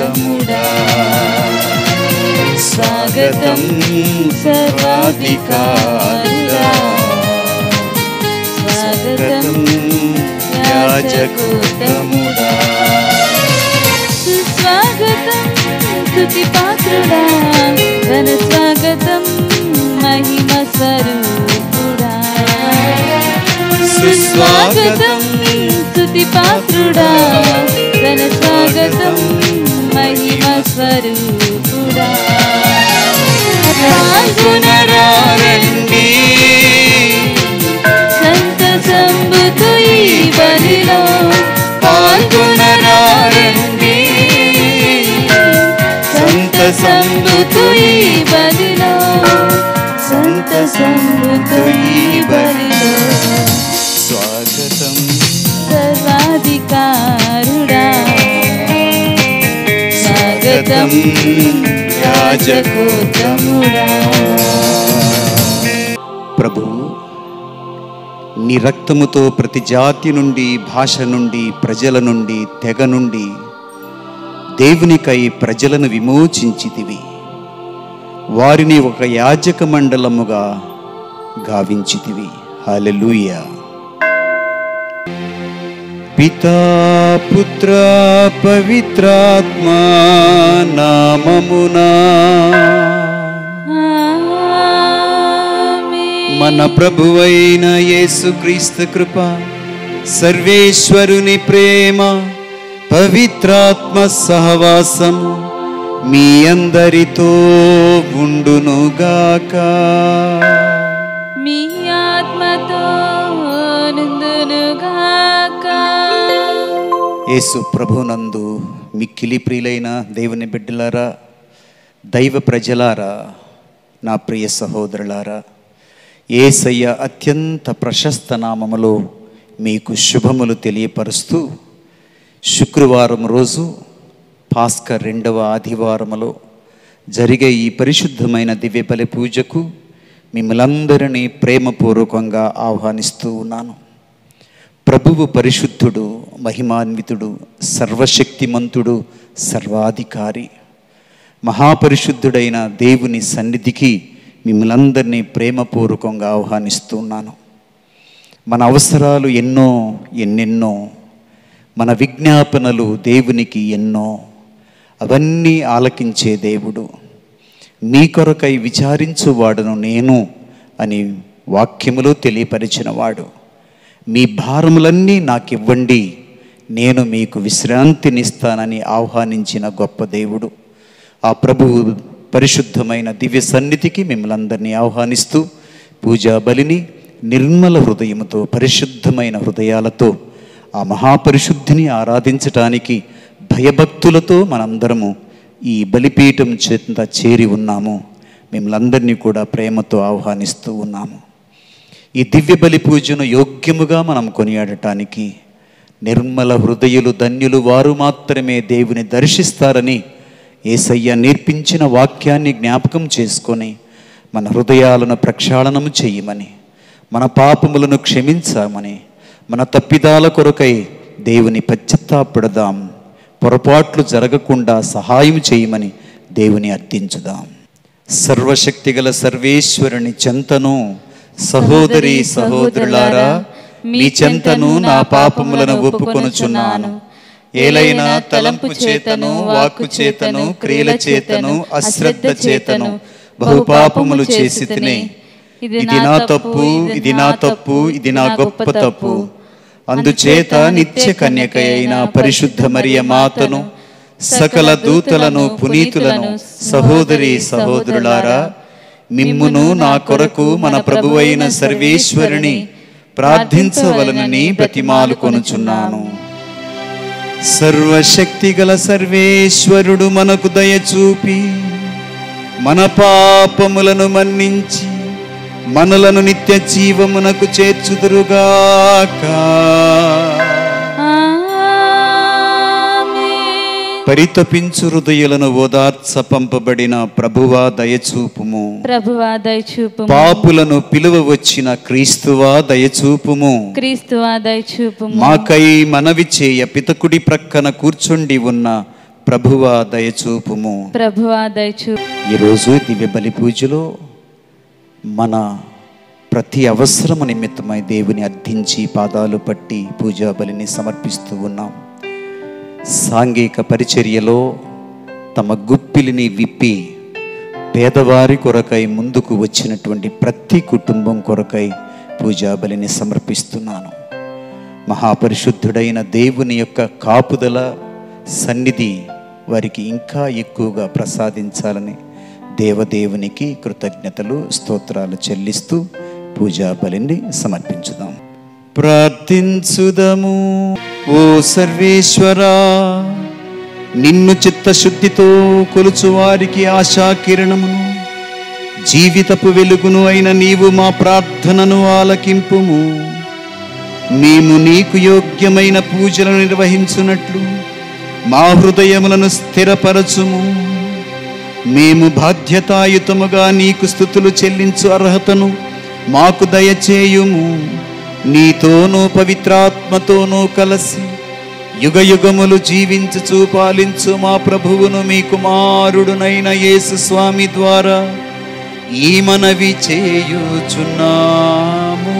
సర్వాధికారుడా స్వాగతం సర్వాధికారుడా స్వాగతం యాజకుతముడా స్వాగతం స్తుతి పాత్రుడా ఘన స్వాగతం మహిమ స్వరూపుడా సుస్వాగతం స్తుతి పాత్రుడా ఘన స్వాగతం మహిమ స్వరూపుడా పాల్గొనరారండి సంతసంబుతు ఈ బలిలో పాల్గొనరారండి సంతసంబుతు ఈ బలిలో సంతసంబుతు ఈ బలిలో స్వాగతం సర్వాధికారుడా స్వాగతం యాజకోత్తముడా ప్రభు నీ రక్తముతో ప్రతి జాతి నుండి భాష నుండి ప్రజల నుండి తెగ నుండి దేవునికై ప్రజలను విమోచించితివి వారిని ఒక యాజక మండలముగా గావించితివి హల్లెలూయా పితా పుత్ర పవిత్రాత్మ నామమునా ఆమేన్. మన ప్రభువైన యేసుక్రీస్తు కృప సర్వేశ్వరుని ప్రేమ పవిత్రాత్మ సహవాసము మీ అందరితో ఉండునుగాక మీ ఆత్మతో నుందునుగాక యేసు ప్రభునందు మిక్కిలి ప్రియులైన దేవుని బిడ్డలారా దైవ ప్రజలారా నా ప్రియ సహోదరులారా ఏసయ్య అత్యంత ప్రశస్త నామములో మీకు శుభములు తెలియపరుస్తూ శుక్రవారం రోజు పాస్క రెండవ ఆదివారములో జరిగే ఈ పరిశుద్ధమైన దివ్య బలి పూజకు మిమ్మలందరినీ ప్రేమపూర్వకంగా ఆహ్వానిస్తూ ఉన్నాను ప్రభువు పరిశుద్ధుడు మహిమాన్వితుడు సర్వశక్తిమంతుడు సర్వాధికారి మహాపరిశుద్ధుడైన దేవుని సన్నిధికి మిమ్మల్ందరినీ ప్రేమపూర్వకంగా ఆహ్వానిస్తున్నాను మన అవసరాలు ఎన్నో ఎన్నెన్నో మన విజ్ఞాపనలు దేవునికి ఎన్నో అవన్నీ ఆలకించే దేవుడు మీ కొరకై విచారించువాడును నేను అని వాక్యములో తెలియపరిచినవాడు మీ భారములన్నీ నాకివ్వండి నేను మీకు విశ్రాంతినిస్తానని ఆహ్వానించిన గొప్ప దేవుడు ఆ ప్రభువు పరిశుద్ధమైన దివ్య సన్నిధికి మిమ్మల్ని అందరినీ ఆహ్వానిస్తూ పూజా బలిని నిర్మల హృదయముతో పరిశుద్ధమైన హృదయాలతో ఆ మహాపరిశుద్ధిని ఆరాధించటానికి భయభక్తులతో మనందరము ఈ బలిపీఠం చేత చేరి ఉన్నాము మిమ్మల్ని అందరినీ కూడా ప్రేమతో ఆహ్వానిస్తూ ఉన్నాము ఈ దివ్య బలి పూజను యోగ్యముగా మనం కొనియాడటానికి నిర్మల హృదయులు ధన్యులు వారు మాత్రమే దేవుని దర్శిస్తారని ఏసయ్య నేర్పించిన వాక్యాన్ని జ్ఞాపకం చేసుకొని మన హృదయాలను ప్రక్షాళనము చేయమని మన పాపములను క్షమించామని మన తప్పిదాల కొరకై దేవుని పశ్చత్తాపడదాం పొరపాట్లు జరగకుండా సహాయం చేయమని దేవుని అర్థించుదాం సర్వశక్తిగల సర్వేశ్వరుని చెంతను సహోదరి సహోదరులారా మీ చెంతను నా పాపములను ఒప్పుకొనుచున్నాను ఏలైనా తలంపు చేతను వాక్కు చేతను క్రియల చేతను అశ్రద్ధ చేతను బహుపాపములు చేసి తినే ఇది నా తప్పు ఇది నా తప్పు ఇది నా గొప్ప తప్పు అందుచేత నిత్య కన్యక అయిన పరిశుద్ధ మరియ మాతను సకల దూతలను పునీతులను సహోదరి సహోదరులారా మిమ్మును నా కొరకు మన ప్రభువైన సర్వేశ్వరుని ప్రార్థించవలనని బ్రతిమాలు కొనుచున్నాను సర్వశక్తిగల సర్వేశ్వరుడు మనకు దయచూపి మన పాపములను మన్నించి మనలను నిత్య జీవమునకు చేర్చుదురుగాక ఆమేన్. పరితపించు హృదయులను ఓదార్చ పంపబడిన ప్రభువా దయచూపుము ప్రభువా దయచూపుము పాపులను పిలువ వచ్చిన క్రీస్తువా దయచూపుము క్రీస్తువా దయచూపుము మాకై మనవి చేయ పితకుడి ప్రక్కన కూర్చుండి ఉన్న ప్రభువా దయచూపుము ప్రభువా దయచూపు ఈరోజు దివ్య బలి పూజలో మన ప్రతి అవసరము నిమిత్తమై దేవుని అర్థించి పాదాలు పట్టి పూజా బలిని సమర్పిస్తూ ఉన్నాం సాంఘిక పరిచర్యలో తమ గుప్పిలిని విప్పి పేదవారి కొరకై ముందుకు వచ్చినటువంటి ప్రతి కుటుంబం కొరకై పూజా బలిని సమర్పిస్తున్నాను మహాపరిశుద్ధుడైన దేవుని యొక్క కాపుదల సన్నిధి వారికి ఇంకా ఎక్కువగా ప్రసాదించాలని దేవదేవునికి కృతజ్ఞతలు స్తోత్రాలు చెల్లిస్తూ పూజా బలిని సమర్పించుదాం ప్రార్థించుదము ఓ సర్వేశ్వరా నిన్ను చిత్తశుద్ధితో కొలుచు వారికి ఆశా కిరణమును జీవితపు వెలుగును అయిన నీవు మా ప్రార్థనను ఆలకింపుము మేము నీకు యోగ్యమైన పూజలను నిర్వహించున్నట్లు మా హృదయములను స్థిరపరచుము మేము బాధ్యతాయుతముగా నీకు స్థుతులు చెల్లించు అర్హతను మాకు దయచేయుము నీతోనూ పవిత్రాత్మతోనూ కలిసి యుగ యుగములు జీవించుచు పాలించు మా ప్రభువును మీ కుమారుడునైన యేసు స్వామి ద్వారా ఈ మనవి చేయుచున్నాము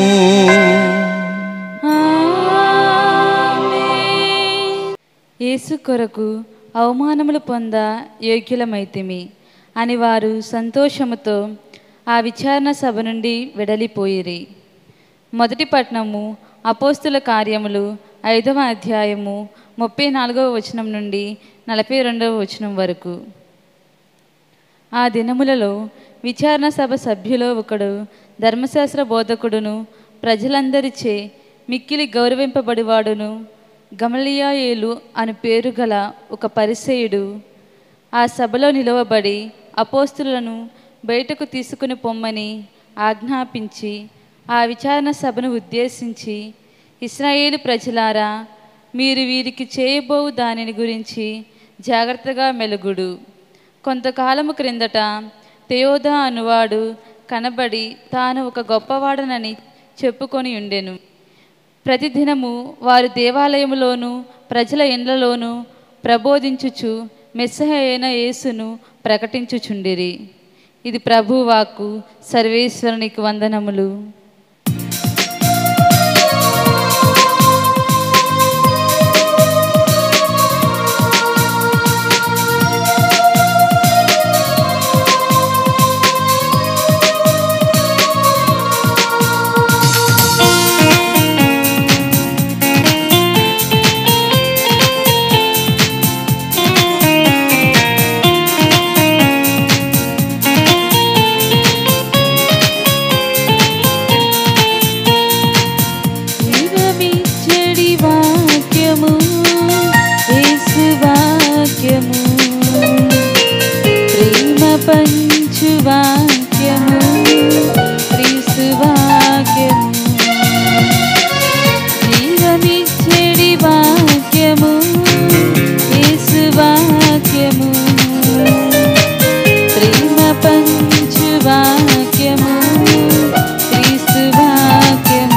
ఆమేన్. యేసు కొరకు అవమానములు పొంద యోగ్యులమైతిమి అని వారు సంతోషముతో ఆ విచారణ సభ నుండి వెడలిపోయిరి మొదటి పట్నము అపోస్తుల కార్యములు ఐదవ అధ్యాయము ముప్పై నాలుగవ వచనం నుండి నలభై రెండవ వచనం వరకు ఆ దినములలో విచారణ సభ సభ్యులో ఒకడు ధర్మశాస్త్ర బోధకుడును ప్రజలందరిచే మిక్కిలి గౌరవింపబడివాడును గమలియాయేలు అను పేరు గల ఒక పరిసేయుడు ఆ సభలో నిలవబడి అపోస్తులను బయటకు తీసుకుని పొమ్మని ఆజ్ఞాపించి ఆ విచారణ సభను ఉద్దేశించి ఇస్రాయేలు ప్రజలారా మీరు వీరికి చేయబోవు దానిని గురించి జాగ్రత్తగా మెలుగుడు కొంతకాలము క్రిందట తెయోదా అనువాడు కనబడి తాను ఒక గొప్పవాడనని చెప్పుకొని ఉండెను ప్రతిదినము వారు దేవాలయములోను ప్రజల ఇండ్లలోను ప్రబోధించుచు మెస్సహ అయిన యేసును ప్రకటించుచుండిరి ఇది ప్రభువాకు సర్వేశ్వరునికి వందనములు జీవమిచ్చడి వాక్యము యేసు వాక్యము ప్రేమ పంచు వాక్యము క్రీస్తు వాక్యము జీవమిచ్చడి వాక్యము యేసు వాక్యము ప్రేమ పంచు వాక్యము క్రీస్తు వాక్యము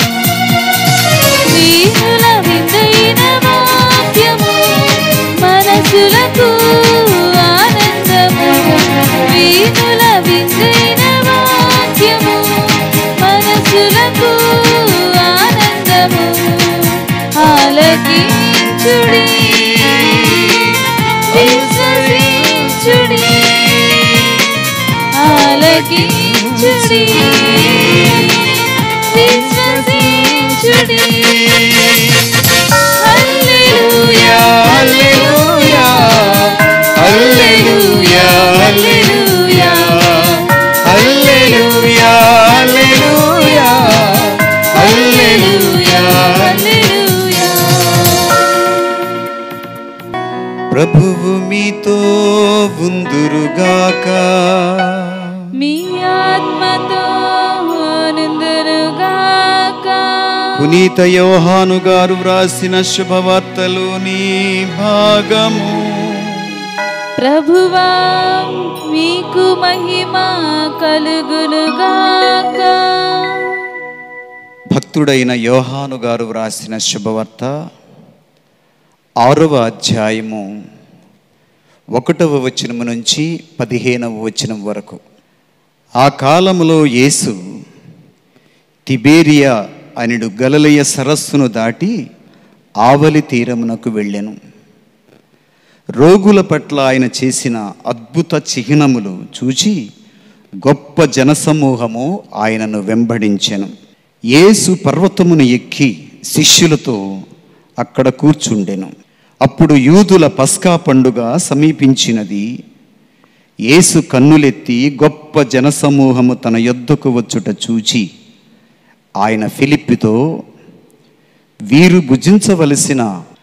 వీణుల విందైన వాక్యము మనసులకు ఆనందము వీణుల విందైన వాక్యము మనసులకు ఆనందము ఆలకించుడి విశ్వసించుడి ఆలకించుడి విశ్వసించుడి హల్లెలూయా hallelujah hallelujah hallelujah hallelujah hallelujah hallelujah హల్లెలూయా ప్రభువు మీతో ఉందురుగాక మీ ఆత్మతో నిందురుగాక పునీత యోహాను గారు వ్రాసిన శుభవార్తలోని భాగము ప్రభువా మీకు మహిమ కలుగునుగాక భక్తుడైన యోహాను గారు వ్రాసిన శుభవార్త ఆరవ అధ్యాయము ఒకటవ వచనము నుంచి పదిహేనవ వచనం వరకు ఆ కాలములో యేసు తిబేరియా అనిడు గలలయ సరస్సును దాటి ఆవలి తీరమునకు వెళ్ళెను రోగుల పట్ల ఆయన చేసిన అద్భుత చిహ్నములు చూచి గొప్ప జనసమూహము ఆయనను వెంబడించెను యేసు పర్వతమును ఎక్కి శిష్యులతో అక్కడ కూర్చుండెను అప్పుడు యూదుల పస్కా పండుగ సమీపించినది యేసు కన్నులెత్తి గొప్ప జనసమూహము తన యొద్దకు వచ్చుట చూచి ఆయన ఫిలిప్పితో వీరు భుజించవలసిన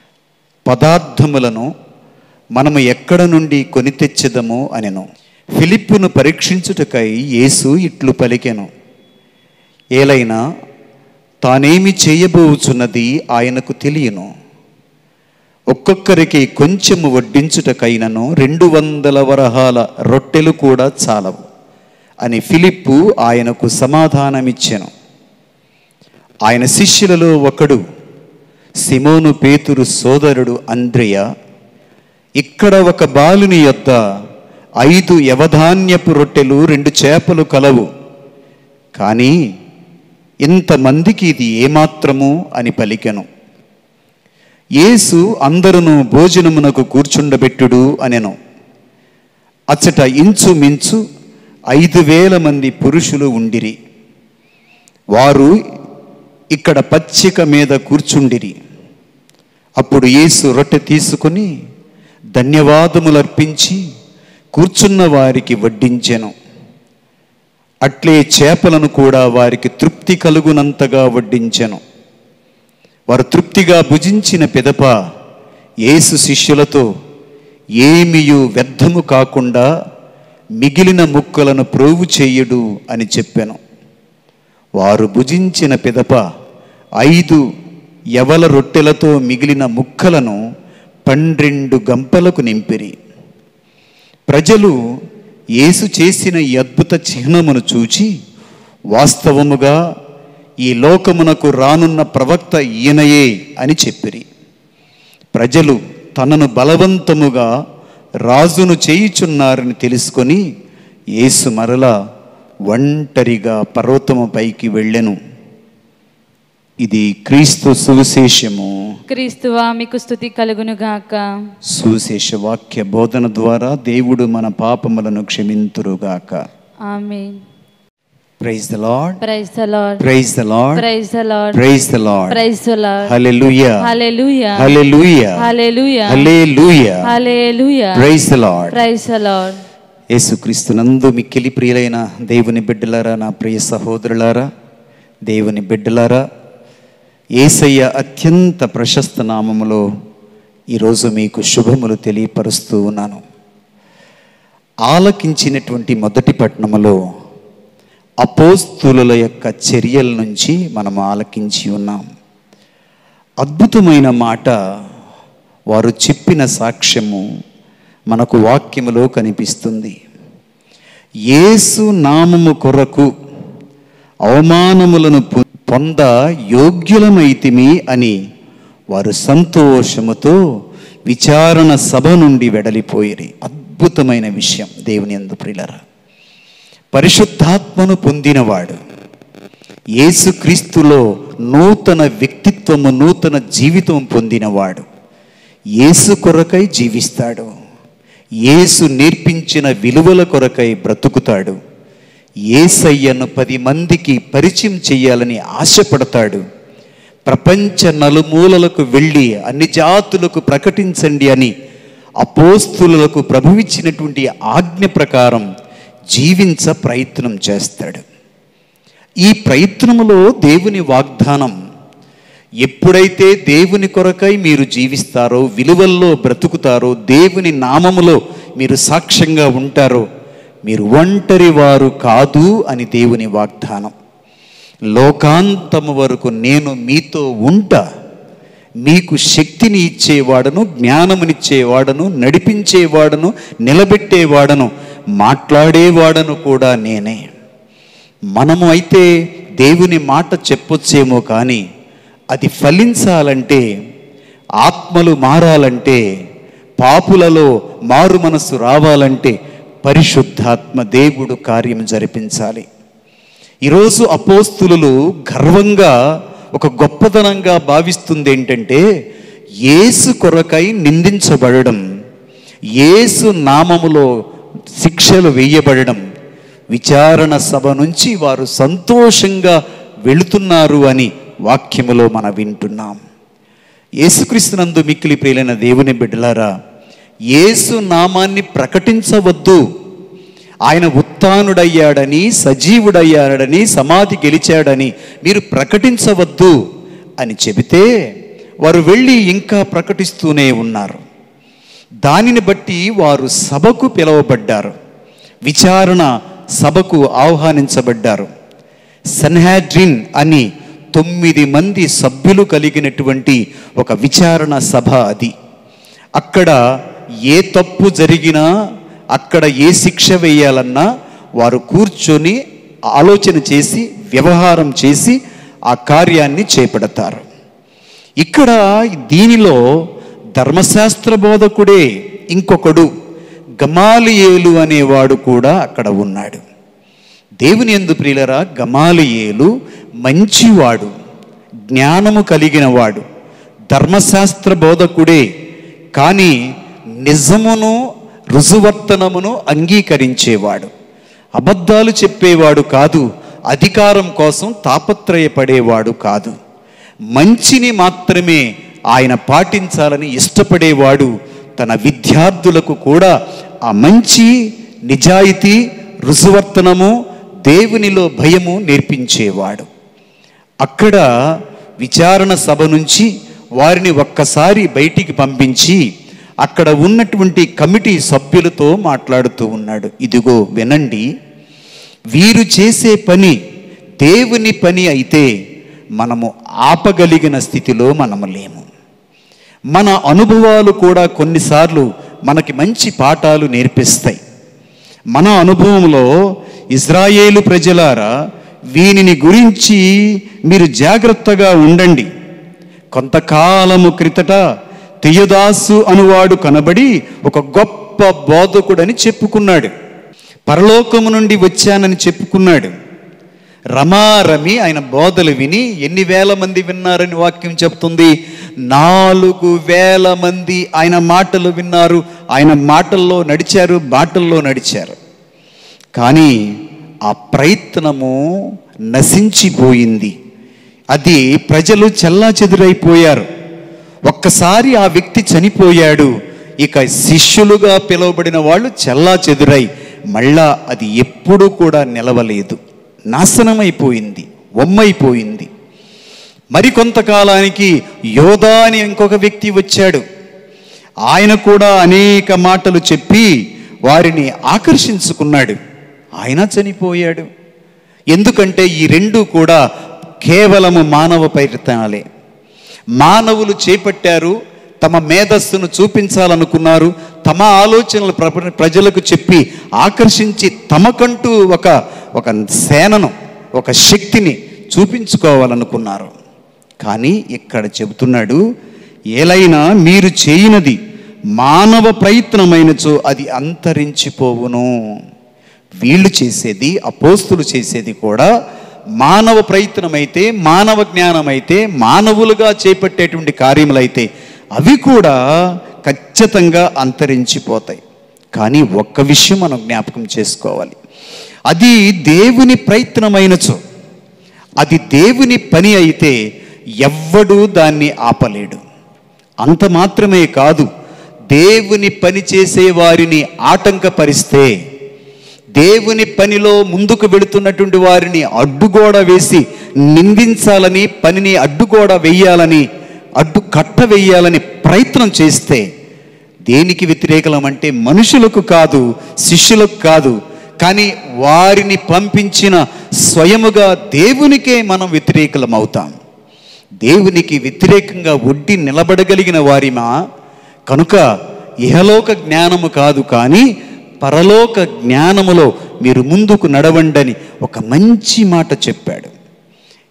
పదార్థములను మనము ఎక్కడ నుండి కొని తెచ్చెదము అనెను ఫిలిప్పును పరీక్షించుటకై యేసు ఇట్లు పలికెను ఏలైనా తానేమి చేయబోచున్నది ఆయనకు తెలియను ఒక్కొక్కరికి కొంచెము వడ్డించుటకైనను రెండు వందల వరహాల రొట్టెలు కూడా చాలవు అని ఫిలిప్పు ఆయనకు సమాధానమిచ్చెను ఆయన శిష్యులలో ఒకడు సిమోను పేతురు సోదరుడు అంద్రియ ఇక్కడ ఒక బాలుని యొద్ద ఐదు యవధాన్యపు రొట్టెలు రెండు చేపలు కలవు కానీ ఇంతమందికి ఇది ఏమాత్రము అని పలికెను యేసు అందరును భోజనమునకు కూర్చుండబెట్టుడు అనెను అచ్చట ఇంచుమించు ఐదు వేల మంది పురుషులు ఉండిరి వారు ఇక్కడ పచ్చిక మీద కూర్చుండిరి అప్పుడు యేసు రొట్టె తీసుకొని ధన్యవాదములర్పించి కూర్చున్న వారికి వడ్డించెను అట్లే చేపలను కూడా వారికి తృప్తి కలుగునంతగా వడ్డించెను వారు తృప్తిగా భుజించిన పిదప యేసు శిష్యులతో ఏమియు వ్యర్థము కాకుండా మిగిలిన ముక్కలను ప్రోగు చేయుడు అని చెప్పాను వారు భుజించిన పిదప ఐదు యవల రొట్టెలతో మిగిలిన ముక్కలను పన్నెండు గంపలకు నింపిరి ప్రజలు యేసు చేసిన ఈ అద్భుత చిహ్నమును చూచి వాస్తవముగా ఈ లోకమునకు రానున్న ప్రవక్త ఈయనయే అని చెప్పిరి ప్రజలు తనను బలవంతముగా రాజును చేయుచున్నారని తెలుసుకొని యేసు మరలా ఒంటరిగా పర్వతము పైకి వెళ్ళెను ఇది క్రీస్తు సువిశేషము క్రీస్తువా మీకు స్థుతి కలుగును గాక సువిశేష వాక్య బోధన ద్వారా దేవుడు మన పాపములను క్షమింతురుగాక amen praise the Lord praise the Lord praise the Lord praise the Lord praise the Lord praise the Lord hallelujah hallelujah hallelujah hallelujah hallelujah hallelujah praise the Lord praise the Lord యేసుక్రీస్తునందు మిక్కిలి ప్రియులైన దేవుని బిడ్డలారా నా ప్రియ సహోదరులారా దేవుని బిడ్డలారా ఏసయ్య అత్యంత ప్రశస్త నామములో ఈరోజు మీకు శుభములు తెలియపరుస్తూ ఉన్నాను ఆలకించినటువంటి మొదటి పట్టణములో అపోస్తుల యొక్క చర్యల నుంచి మనం ఆలకించి ఉన్నాం అద్భుతమైన మాట వారు చెప్పిన సాక్ష్యము మనకు వాక్యములో కనిపిస్తుంది యేసు నామము కొరకు అవమానములను పొ- పొంద యోగ్యులమైతిమి అని వారు సంతోషముతో విచారణ సభ నుండి వెడలిపోయిరి అద్భుతమైన విషయం దేవుని ఎందు ప్రిలరా పరిశుద్ధాత్మను పొందినవాడు యేసుక్రీస్తులో నూతన వ్యక్తిత్వము నూతన జీవితం పొందినవాడు యేసు కొరకై జీవిస్తాడు యేసు నేర్పించిన విలువల కొరకై బ్రతుకుతాడు ఏసయ్యను పది మందికి పరిచయం చేయాలని ఆశపడతాడు ప్రపంచ నలుమూలలకు వెళ్ళి అన్ని జాతులకు ప్రకటించండి అని అపోస్తులకు ప్రభువిచ్చినటువంటి ఆజ్ఞ ప్రకారం జీవించ ప్రయత్నం చేస్తాడు ఈ ప్రయత్నములో దేవుని వాగ్దానం ఎప్పుడైతే దేవుని కొరకై మీరు జీవిస్తారో విలువల్లో బ్రతుకుతారో దేవుని నామములో మీరు సాక్ష్యంగా ఉంటారో మీరు ఒంటరి వారు కాదు అని దేవుని వాగ్దానం లోకాంతము వరకు నేను మీతో ఉంటా మీకు శక్తిని ఇచ్చేవాడను జ్ఞానమునిచ్చేవాడను నడిపించేవాడను నిలబెట్టేవాడను మాట్లాడేవాడను కూడా నేనే మనము అయితే దేవుని మాట చెప్పొచ్చేమో కానీ అది ఫలించాలంటే ఆత్మలు మారాలంటే పాపులలో మారు మనస్సు రావాలంటే పరిశుద్ధాత్మ దేవుడు కార్యం జరిపించాలి ఈరోజు అపోస్తులు గర్వంగా ఒక గొప్పతనంగా భావిస్తుంది ఏంటంటే యేసు కొరకై నిందించబడడం యేసు నామములో శిక్షలు వేయబడడం విచారణ సభ నుంచి వారు సంతోషంగా వెళుతున్నారు అని వాక్యములో మనం వింటున్నాం యేసుక్రీస్తునందు మిక్కిలి ప్రియులైన దేవుని బిడ్డలారా యేసు నామాన్ని ప్రకటించవద్దు ఆయన ఉత్థానుడయ్యాడని సజీవుడయ్యాడని సమాధి గెలిచాడని మీరు ప్రకటించవద్దు అని చెబితే వారు వెళ్ళి ఇంకా ప్రకటిస్తూనే ఉన్నారు దానిని బట్టి వారు సభకు పిలువబడ్డారు విచారణ సభకు ఆహ్వానించబడ్డారు సన్హాడ్రిన్ అని తొమ్మిది మంది సభ్యులు కలిగినటువంటి ఒక విచారణ సభ అది అక్కడ ఏ తప్పు జరిగినా అక్కడ ఏ శిక్ష వేయాలన్నా వారు కూర్చొని ఆలోచన చేసి వ్యవహారం చేసి ఆ కార్యాన్ని చేపడతారు ఇక్కడ దీనిలో ధర్మశాస్త్ర బోధకుడే ఇంకొకడు గమాలియేలు అనేవాడు కూడా అక్కడ ఉన్నాడు దేవుని ఎందు ప్రియులరా గమాలియేలు మంచివాడు జ్ఞానము కలిగిన వాడు ధర్మశాస్త్ర బోధకుడే కానీ నిజమును రుజువర్తనమును అంగీకరించేవాడు అబద్ధాలు చెప్పేవాడు కాదు అధికారం కోసం తాపత్రయపడేవాడు కాదు మంచిని మాత్రమే ఆయన పాటించాలని ఇష్టపడేవాడు తన విద్యార్థులకు కూడా ఆ మంచి నిజాయితీ రుజువర్తనము దేవునిలో భయము నేర్పించేవాడు అక్కడ విచారణ సభ నుంచి వారిని ఒక్కసారి బయటికి పంపించి అక్కడ ఉన్నటువంటి కమిటీ సభ్యులతో మాట్లాడుతూ ఉన్నాడు ఇదిగో వినండి వీరు చేసే పని దేవుని పని అయితే మనము ఆపగలిగిన స్థితిలో మనము లేము మన అనుభవాలు కూడా కొన్నిసార్లు మనకి మంచి పాఠాలు నేర్పిస్తాయి మన అనుభవంలో ఇజ్రాయేలు ప్రజలారా వీనిని గురించి మీరు జాగ్రత్తగా ఉండండి కొంతకాలము క్రితట తెయ్యదాసు అనువాడు కనబడి ఒక గొప్ప బోధకుడని చెప్పుకున్నాడు పరలోకము నుండి వచ్చానని చెప్పుకున్నాడు రమారమి ఆయన బోధలు విని ఎన్ని వేల మంది విన్నారని వాక్యం చెప్తుంది నాలుగు వేల మంది ఆయన మాటలు విన్నారు ఆయన మాటల్లో నడిచారు బాటల్లో నడిచారు కానీ ఆ ప్రయత్నము నశించిపోయింది అది ప్రజలు చెల్లా చెదురైపోయారు ఒక్కసారి ఆ వ్యక్తి చనిపోయాడు ఇక శిష్యులుగా పిలువబడిన వాళ్ళు చెల్లా చెదురై మళ్ళా అది ఎప్పుడూ కూడా నిలవలేదు నాశనమైపోయింది ఒమ్మైపోయింది మరికొంతకాలానికి యోధా అని ఇంకొక వ్యక్తి వచ్చాడు ఆయన కూడా అనేక మాటలు చెప్పి వారిని ఆకర్షించుకున్నాడు ఆయన చనిపోయాడు ఎందుకంటే ఈ రెండు కూడా కేవలము మానవ ప్రయత్నాలే మానవులు చేపట్టారు తమ మేధస్సును చూపించాలనుకున్నారు తమ ఆలోచనలు ప్ర- ప్రజలకు చెప్పి ఆకర్షించి తమకంటూ ఒక ఒక సేనను ఒక శక్తిని చూపించుకోవాలనుకున్నారు కానీ ఇక్కడ చెబుతున్నాడు ఏలైనా మీరు చేయనది మానవ ప్రయత్నమైనచో అది అంతరించిపోవును వీళ్ళు చేసేది అపోస్తులు చేసేది కూడా మానవ ప్రయత్నమైతే మానవ జ్ఞానమైతే మానవులుగా చేపట్టేటువంటి కార్యములైతే అవి కూడా ఖచ్చితంగా అంతరించిపోతాయి కానీ ఒక్క విషయం మనం జ్ఞాపకం చేసుకోవాలి అది దేవుని ప్రయత్నమైనచో అది దేవుని పని అయితే ఎవ్వడూ దాన్ని ఆపలేడు అంత మాత్రమే కాదు దేవుని పని చేసే వారిని ఆటంకపరిస్తే దేవుని పనిలో ముందుకు వెళుతున్నటువంటి వారిని అడ్డుగోడ వేసి నిందించాలని పనిని అడ్డుగోడ వేయాలని అడ్డు కట్ట వేయాలని ప్రయత్నం చేస్తే దేనికి వ్యతిరేకలం అంటే మనుషులకు కాదు శిష్యులకు కాదు కానీ వారిని పంపించిన స్వయముగా దేవునికే మనం వ్యతిరేకలం అవుతాం దేవునికి వ్యతిరేకంగా ఒడ్డి నిలబడగలిగిన వారిమా కనుక ఇహలోక జ్ఞానము కాదు కానీ పరలోక జ్ఞానములో మీరు ముందుకు నడవండని ఒక మంచి మాట చెప్పాడు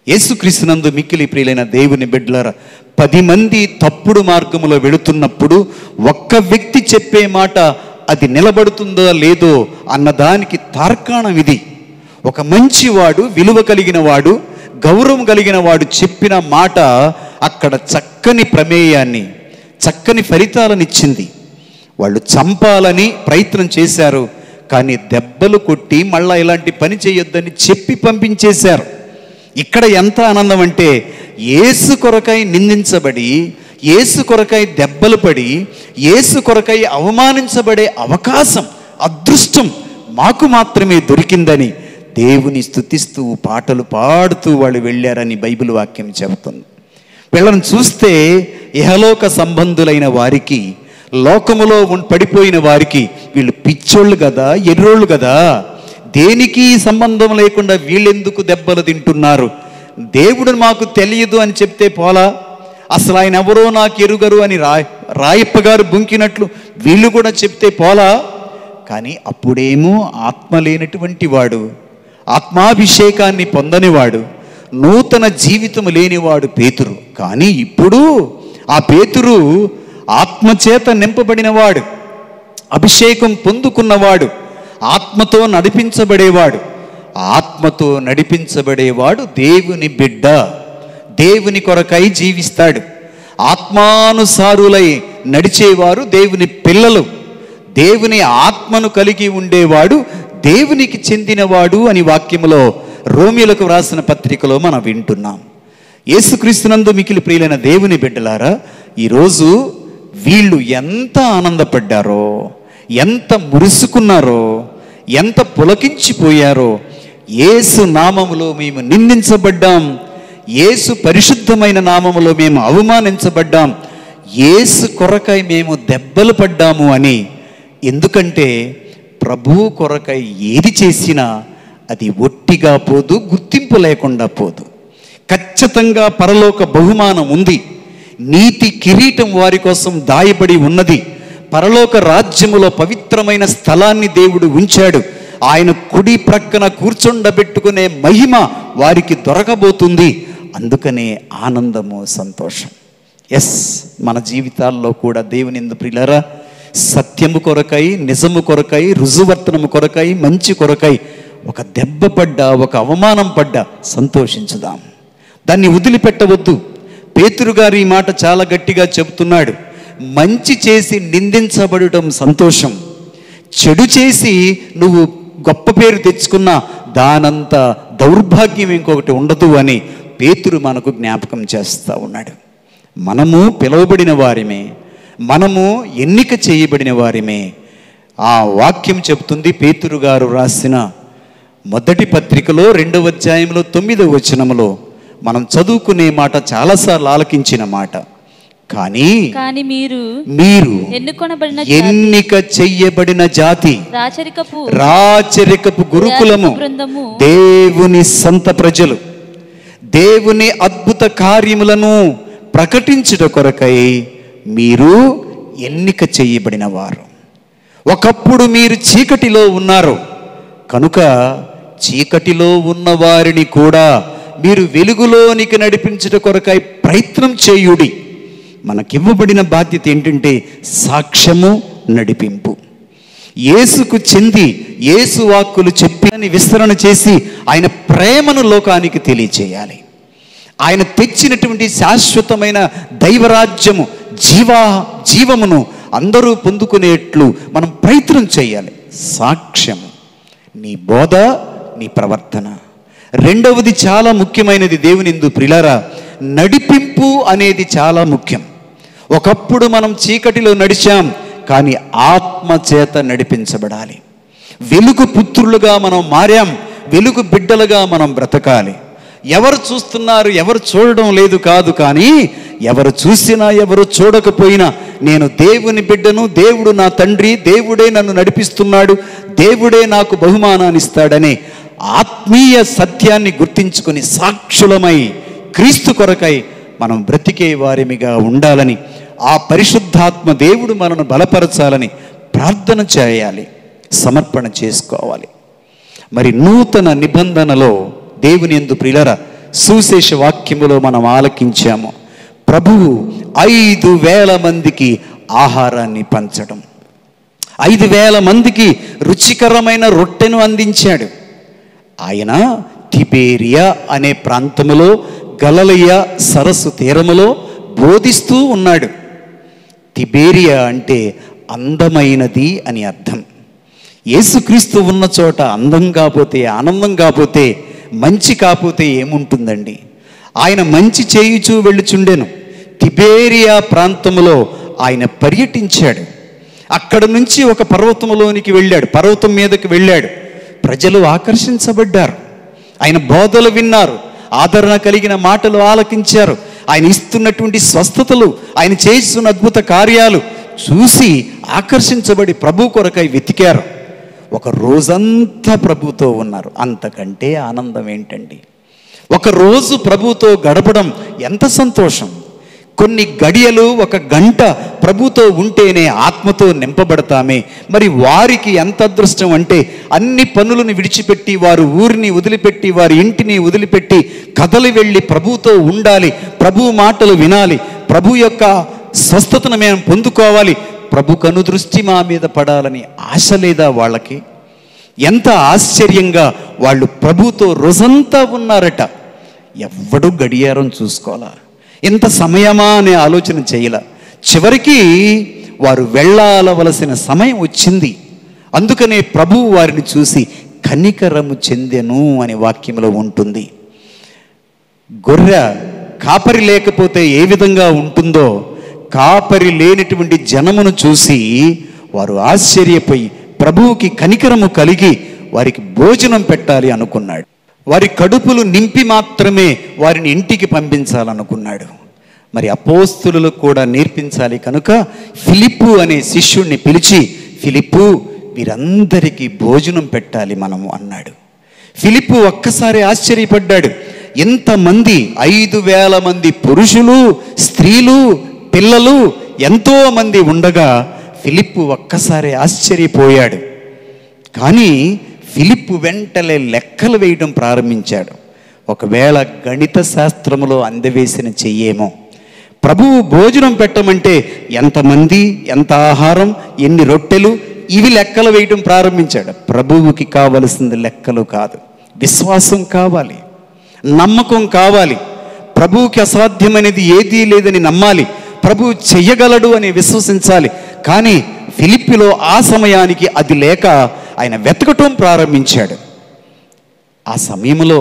యేసుక్రీస్తునందు మిక్కిలి ప్రియులైన దేవుని బిడ్డలార పది మంది తప్పుడు మార్గములో వెళుతున్నప్పుడు ఒక్క వ్యక్తి చెప్పే మాట అది నిలబడుతుందో లేదో అన్నదానికి తార్కాణం ఇది ఒక మంచివాడు విలువ కలిగిన వాడు గౌరవం కలిగిన వాడు చెప్పిన మాట అక్కడ చక్కని ప్రమేయాన్ని చక్కని ఫలితాలను ఇచ్చింది వాళ్ళు చంపాలని ప్రయత్నం చేశారు కానీ దెబ్బలు కొట్టి మళ్ళా ఇలాంటి పని చేయొద్దని చెప్పి పంపించేశారు ఇక్కడ ఎంత ఆనందం అంటే ఏసు కొరకై నిందించబడి ఏసు కొరకై దెబ్బలు పడి ఏసు కొరకై అవమానించబడే అవకాశం అదృష్టం మాకు మాత్రమే దొరికిందని దేవుని స్తుతిస్తూ పాటలు పాడుతూ వాళ్ళు వెళ్ళారని బైబిల్ వాక్యం చెబుతుంది వీళ్ళని చూస్తే ఇహలోక సంబంధులైన వారికి లోకములో ఉన్- పడిపోయిన వారికి వీళ్ళు పిచ్చోళ్ళు కదా ఎర్రోళ్ళు కదా దేనికి సంబంధం లేకుండా వీళ్ళెందుకు దెబ్బలు తింటున్నారు దేవుడు మాకు తెలియదు అని చెప్తే పోలా అసలు ఆయన ఎవరో నాకు ఎరుగరు అని రాయ్ రాయప్ప గారు బుంకినట్లు వీళ్ళు కూడా చెప్తే పోలా కానీ అప్పుడేమో ఆత్మ లేనటువంటి వాడు ఆత్మాభిషేకాన్ని పొందనివాడు నూతన జీవితం లేనివాడు పేతురు కానీ ఇప్పుడు ఆ పేతురు ఆత్మచేత నింపబడినవాడు అభిషేకం పొందుకున్నవాడు ఆత్మతో నడిపించబడేవాడు ఆత్మతో నడిపించబడేవాడు దేవుని బిడ్డ దేవుని కొరకై జీవిస్తాడు ఆత్మానుసారులై నడిచేవారు దేవుని పిల్లలు దేవుని ఆత్మను కలిగి ఉండేవాడు దేవునికి చెందినవాడు అని వాక్యములో రోమిలకు వ్రాసిన పత్రికలో మనం వింటున్నాం యేసుక్రీస్తునందు మికిలి ప్రియులైన దేవుని బిడ్డలారా ఈరోజు వీళ్ళు ఎంత ఆనందపడ్డారో ఎంత మురుసుకున్నారో ఎంత పులకించిపోయారో యేసు నామములో మేము నిందించబడ్డాం యేసు పరిశుద్ధమైన నామములో మేము అవమానించబడ్డాం యేసు కొరకై మేము దెబ్బలు పడ్డాము అని ఎందుకంటే ప్రభు కొరకై ఏది చేసినా అది ఒట్టిగా పోదు గుర్తింపు లేకుండా పోదు ఖచ్చితంగా పరలోక బహుమానం ఉంది నీతి కిరీటం వారి కోసం దాయబడి ఉన్నది పరలోక రాజ్యములో పవిత్రమైన స్థలాన్ని దేవుడు ఉంచాడు ఆయన కుడి ప్రక్కన కూర్చుండబెట్టుకునే మహిమ వారికి దొరకబోతుంది అందుకనే ఆనందము సంతోషం ఎస్ మన జీవితాల్లో కూడా దేవుని ఎందు ప్రిలరా సత్యము కొరకై నిజము కొరకై రుజువర్తనము కొరకై మంచి కొరకై ఒక దెబ్బ పడ్డా ఒక అవమానం పడ్డా సంతోషించుదాం దాన్ని వదిలిపెట్టవద్దు పేతురు గారు ఈ మాట చాలా గట్టిగా చెబుతున్నాడు మంచి చేసి నిందించబడటం సంతోషం చెడు చేసి నువ్వు గొప్ప పేరు తెచ్చుకున్న దానంత దౌర్భాగ్యం ఇంకొకటి ఉండదు అని పేతురు మనకు జ్ఞాపకం చేస్తూ ఉన్నాడు మనము పిలువబడిన వారిమే మనము ఎన్నిక చేయబడిన వారిమే ఆ వాక్యం చెబుతుంది పేతురు గారు రాసిన మొదటి పత్రికలో రెండవ అధ్యాయంలో తొమ్మిదవ వచనములో మనం చదువుకునే మాట చాలాసార్లు ఆలకించిన మాట కానీ కానీ మీరు మీరు ఎన్నుకొనబడిన జాతి, ఎన్నిక చెయ్యబడిన జాతి రాచరికపు రాచరికపు గురుకులము యాజక బృందము దేవుని సంత ప్రజలు దేవుని అద్భుత కార్యములను ప్రకటించుట కొరకై మీరు ఎన్నిక చేయబడిన వారు ఒకప్పుడు మీరు చీకటిలో ఉన్నారు కనుక చీకటిలో ఉన్న వారిని కూడా మీరు వెలుగులోనికి నడిపించుట కొరకై ప్రయత్నం చేయుడి మనకివ్వబడిన బాధ్యత ఏంటంటే సాక్ష్యము నడిపింపు యేసుకు చెంది యేసు వాక్కులు చెప్పి అని విస్తరణ చేసి ఆయన ప్రేమను లోకానికి తెలియచేయాలి ఆయన తెచ్చినటువంటి శాశ్వతమైన దైవరాజ్యము జీవా జీవమును అందరూ పొందుకునేట్లు మనం ప్రయత్నం చేయాలి సాక్ష్యము నీ బోధ నీ ప్రవర్తన రెండవది చాలా ముఖ్యమైనది దేవుని ఎందు ప్రిలారా నడిపింపు అనేది చాలా ముఖ్యం ఒకప్పుడు మనం చీకటిలో నడిచాం కానీ ఆత్మ చేత నడిపించబడాలి వెలుగు పుత్రులుగా మనం మారాం వెలుగు బిడ్డలుగా మనం బ్రతకాలి ఎవరు చూస్తున్నారు ఎవరు చూడడం లేదు కాదు కానీ ఎవరు చూసినా ఎవరు చూడకపోయినా నేను దేవుని బిడ్డను దేవుడు నా తండ్రి దేవుడే నన్ను నడిపిస్తున్నాడు దేవుడే నాకు బహుమానాన్ని ఇస్తాడనే ఆత్మీయ సత్యాన్ని గుర్తించుకొని సాక్షులమై క్రీస్తు కొరకై మనం బ్రతికే వారిమిగా ఉండాలని ఆ పరిశుద్ధాత్మ దేవుడు మనను బలపరచాలని ప్రార్థన చేయాలి సమర్పణ చేసుకోవాలి మరి నూతన నిబంధనలో దేవుని ఎందు ప్రిలర సుశేష వాక్యములో మనం ఆలకించాము ప్రభువు ఐదు వేల మందికి ఆహారాన్ని పంచడం ఐదు వేల మందికి రుచికరమైన రొట్టెను అందించాడు ఆయన తిబేరియా అనే ప్రాంతములో గలలయ సరస్సు తీరములో బోధిస్తూ ఉన్నాడు తిబేరియా అంటే అందమైనది అని అర్థం యేసుక్రీస్తు ఉన్న చోట అందం కాపోతే ఆనందం కాపోతే మంచి కాపోతే ఏముంటుందండి ఆయన మంచి చేయుచూ వెళ్ళుచుండెను తిబేరియా ప్రాంతములో ఆయన పర్యటించాడు అక్కడ నుంచి ఒక పర్వతములోనికి వెళ్ళాడు పర్వతం మీదకి వెళ్ళాడు ప్రజలు ఆకర్షించబడ్డారు ఆయన బోధలు విన్నారు ఆదరణ కలిగిన మాటలు ఆలకించారు ఆయన ఇస్తున్నటువంటి స్వస్థతలు ఆయన చేస్తున్న అద్భుత కార్యాలు చూసి ఆకర్షించబడి ప్రభు కొరకై వెతికారు ఒక రోజంతా ప్రభుతో ఉన్నారు అంతకంటే ఆనందం ఏంటండి ఒక రోజు ప్రభుతో గడపడం ఎంత సంతోషం కొన్ని గడియలు ఒక గంట ప్రభుతో ఉంటేనే ఆత్మతో నింపబడతామే మరి వారికి ఎంత అదృష్టం అంటే అన్ని పనులను విడిచిపెట్టి వారు ఊరిని వదిలిపెట్టి వారి ఇంటిని వదిలిపెట్టి కదలి వెళ్ళి ప్రభుతో ఉండాలి ప్రభు మాటలు వినాలి ప్రభు యొక్క స్వస్థతను మేము పొందుకోవాలి ప్రభు కనుదృష్టి మా మీద పడాలని ఆశ లేదా వాళ్ళకి ఎంత ఆశ్చర్యంగా వాళ్ళు ప్రభుతో రోజంతా ఉన్నారట ఎవ్వడు గడియారం చూసుకోవాలా ఇంత సమయమా అనే ఆలోచన చేయల చివరికి వారు వెళ్ళాలవలసిన సమయం వచ్చింది అందుకనే ప్రభువు వారిని చూసి కనికరము చెందెను అనే వాక్యంలో ఉంటుంది గొర్రె కాపరి లేకపోతే ఏ విధంగా ఉంటుందో కాపరి లేనటువంటి జనమును చూసి వారు ఆశ్చర్యపోయి ప్రభువుకి కనికరము కలిగి వారికి భోజనం పెట్టాలి అనుకున్నాడు వారి కడుపులు నింపి మాత్రమే వారిని ఇంటికి పంపించాలనుకున్నాడు మరి అపోస్తులకు కూడా నేర్పించాలి కనుక ఫిలిప్పు అనే శిష్యుణ్ణి పిలిచి ఫిలిప్పు వీరందరికీ భోజనం పెట్టాలి మనము అన్నాడు ఫిలిప్పు ఒక్కసారి ఆశ్చర్యపడ్డాడు ఎంతమంది ఐదు వేల మంది పురుషులు స్త్రీలు పిల్లలు ఎంతో మంది ఉండగా ఫిలిప్పు ఒక్కసారి ఆశ్చర్యపోయాడు కానీ ఫిలిప్పు వెంటనే లెక్కలు వేయడం ప్రారంభించాడు ఒకవేళ గణిత శాస్త్రములో అందవేసిన చెయ్యేమో ప్రభువు భోజనం పెట్టమంటే ఎంతమంది ఎంత ఆహారం ఎన్ని రొట్టెలు ఇవి లెక్కలు వేయడం ప్రారంభించాడు ప్రభువుకి కావలసింది లెక్కలు కాదు విశ్వాసం కావాలి నమ్మకం కావాలి ప్రభువుకి అసాధ్యమైనది ఏదీ లేదని నమ్మాలి ప్రభువు చెయ్యగలడు అని విశ్వసించాలి కానీ ఫిలిప్పిలో ఆ సమయానికి అది లేక ఆయన వెతకటం ప్రారంభించాడు ఆ సమయంలో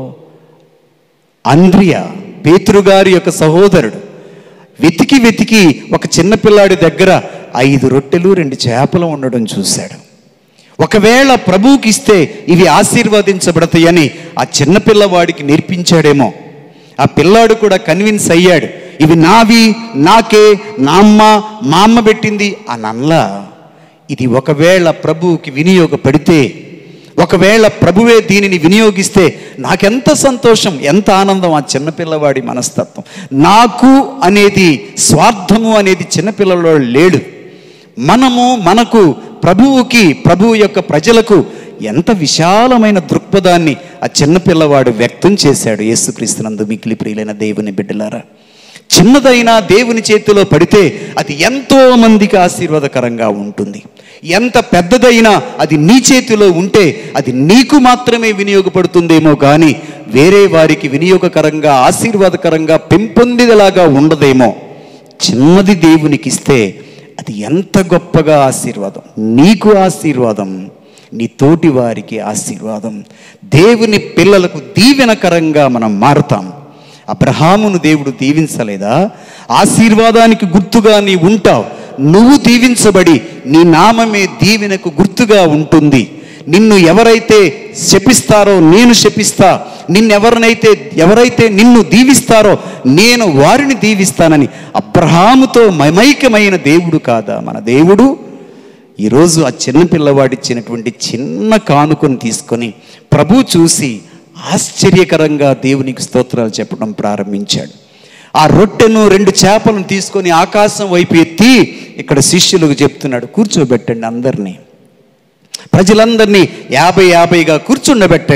అంద్రియ పేతురుగారి యొక్క సహోదరుడు వెతికి వెతికి ఒక చిన్నపిల్లాడి దగ్గర ఐదు రొట్టెలు రెండు చేపలు ఉండడం చూశాడు ఒకవేళ ప్రభువుకి ఇస్తే ఇవి ఆశీర్వదించబడతాయని ఆ చిన్నపిల్లవాడికి నేర్పించాడేమో ఆ పిల్లాడు కూడా కన్విన్స్ అయ్యాడు ఇవి నావి నాకే నా అమ్మ మా అమ్మ పెట్టింది అని అనలా ఇది ఒకవేళ ప్రభువుకి వినియోగపడితే ఒకవేళ ప్రభువే దీనిని వినియోగిస్తే నాకెంత సంతోషం ఎంత ఆనందం ఆ చిన్నపిల్లవాడి మనస్తత్వం నాకు అనేది స్వార్థము అనేది చిన్నపిల్లలో లేడు మనము మనకు ప్రభువుకి ప్రభువు యొక్క ప్రజలకు ఎంత విశాలమైన దృక్పథాన్ని ఆ చిన్నపిల్లవాడు వ్యక్తం చేశాడు యేసుక్రీస్తునందు మిగిలి ప్రియులైన దేవుని బిడ్డలారా చిన్నదైనా దేవుని చేతిలో పడితే అది ఎంతో మందికి ఆశీర్వాదకరంగా ఉంటుంది ఎంత పెద్దదైనా అది నీ చేతిలో ఉంటే అది నీకు మాత్రమే వినియోగపడుతుందేమో కానీ వేరే వారికి వినియోగకరంగా ఆశీర్వాదకరంగా పెంపొందిదలాగా ఉండదేమో చిన్నది దేవునికి ఇస్తే అది ఎంత గొప్పగా ఆశీర్వాదం నీకు ఆశీర్వాదం నీ తోటి వారికి ఆశీర్వాదం దేవుని పిల్లలకు దీవెనకరంగా మనం మారుతాం అబ్రహామును దేవుడు దీవించలేదా ఆశీర్వాదానికి గుర్తుగా నీ ఉంటావు నువ్వు దీవించబడి నీ నామమే దీవెనకు గుర్తుగా ఉంటుంది నిన్ను ఎవరైతే శపిస్తారో నేను శపిస్తా నిన్నెవరినైతే ఎవరైతే నిన్ను దీవిస్తారో నేను వారిని దీవిస్తానని అబ్రహాముతో మమైకమైన దేవుడు కాదా మన దేవుడు ఈరోజు ఆ చిన్న పిల్లవాడిచ్చినటువంటి చిన్న కానుకను తీసుకొని ప్రభు చూసి ఆశ్చర్యకరంగా దేవునికి స్తోత్రాలు చెప్పడం ప్రారంభించాడు ఆ రొట్టెను రెండు చేపలను తీసుకొని ఆకాశం వైపు ఎత్తి ఇక్కడ శిష్యులకు చెప్తున్నాడు కూర్చోబెట్టండి అందరినీ ప్రజలందరినీ యాభై యాభైగా కూర్చుండబెట్టండి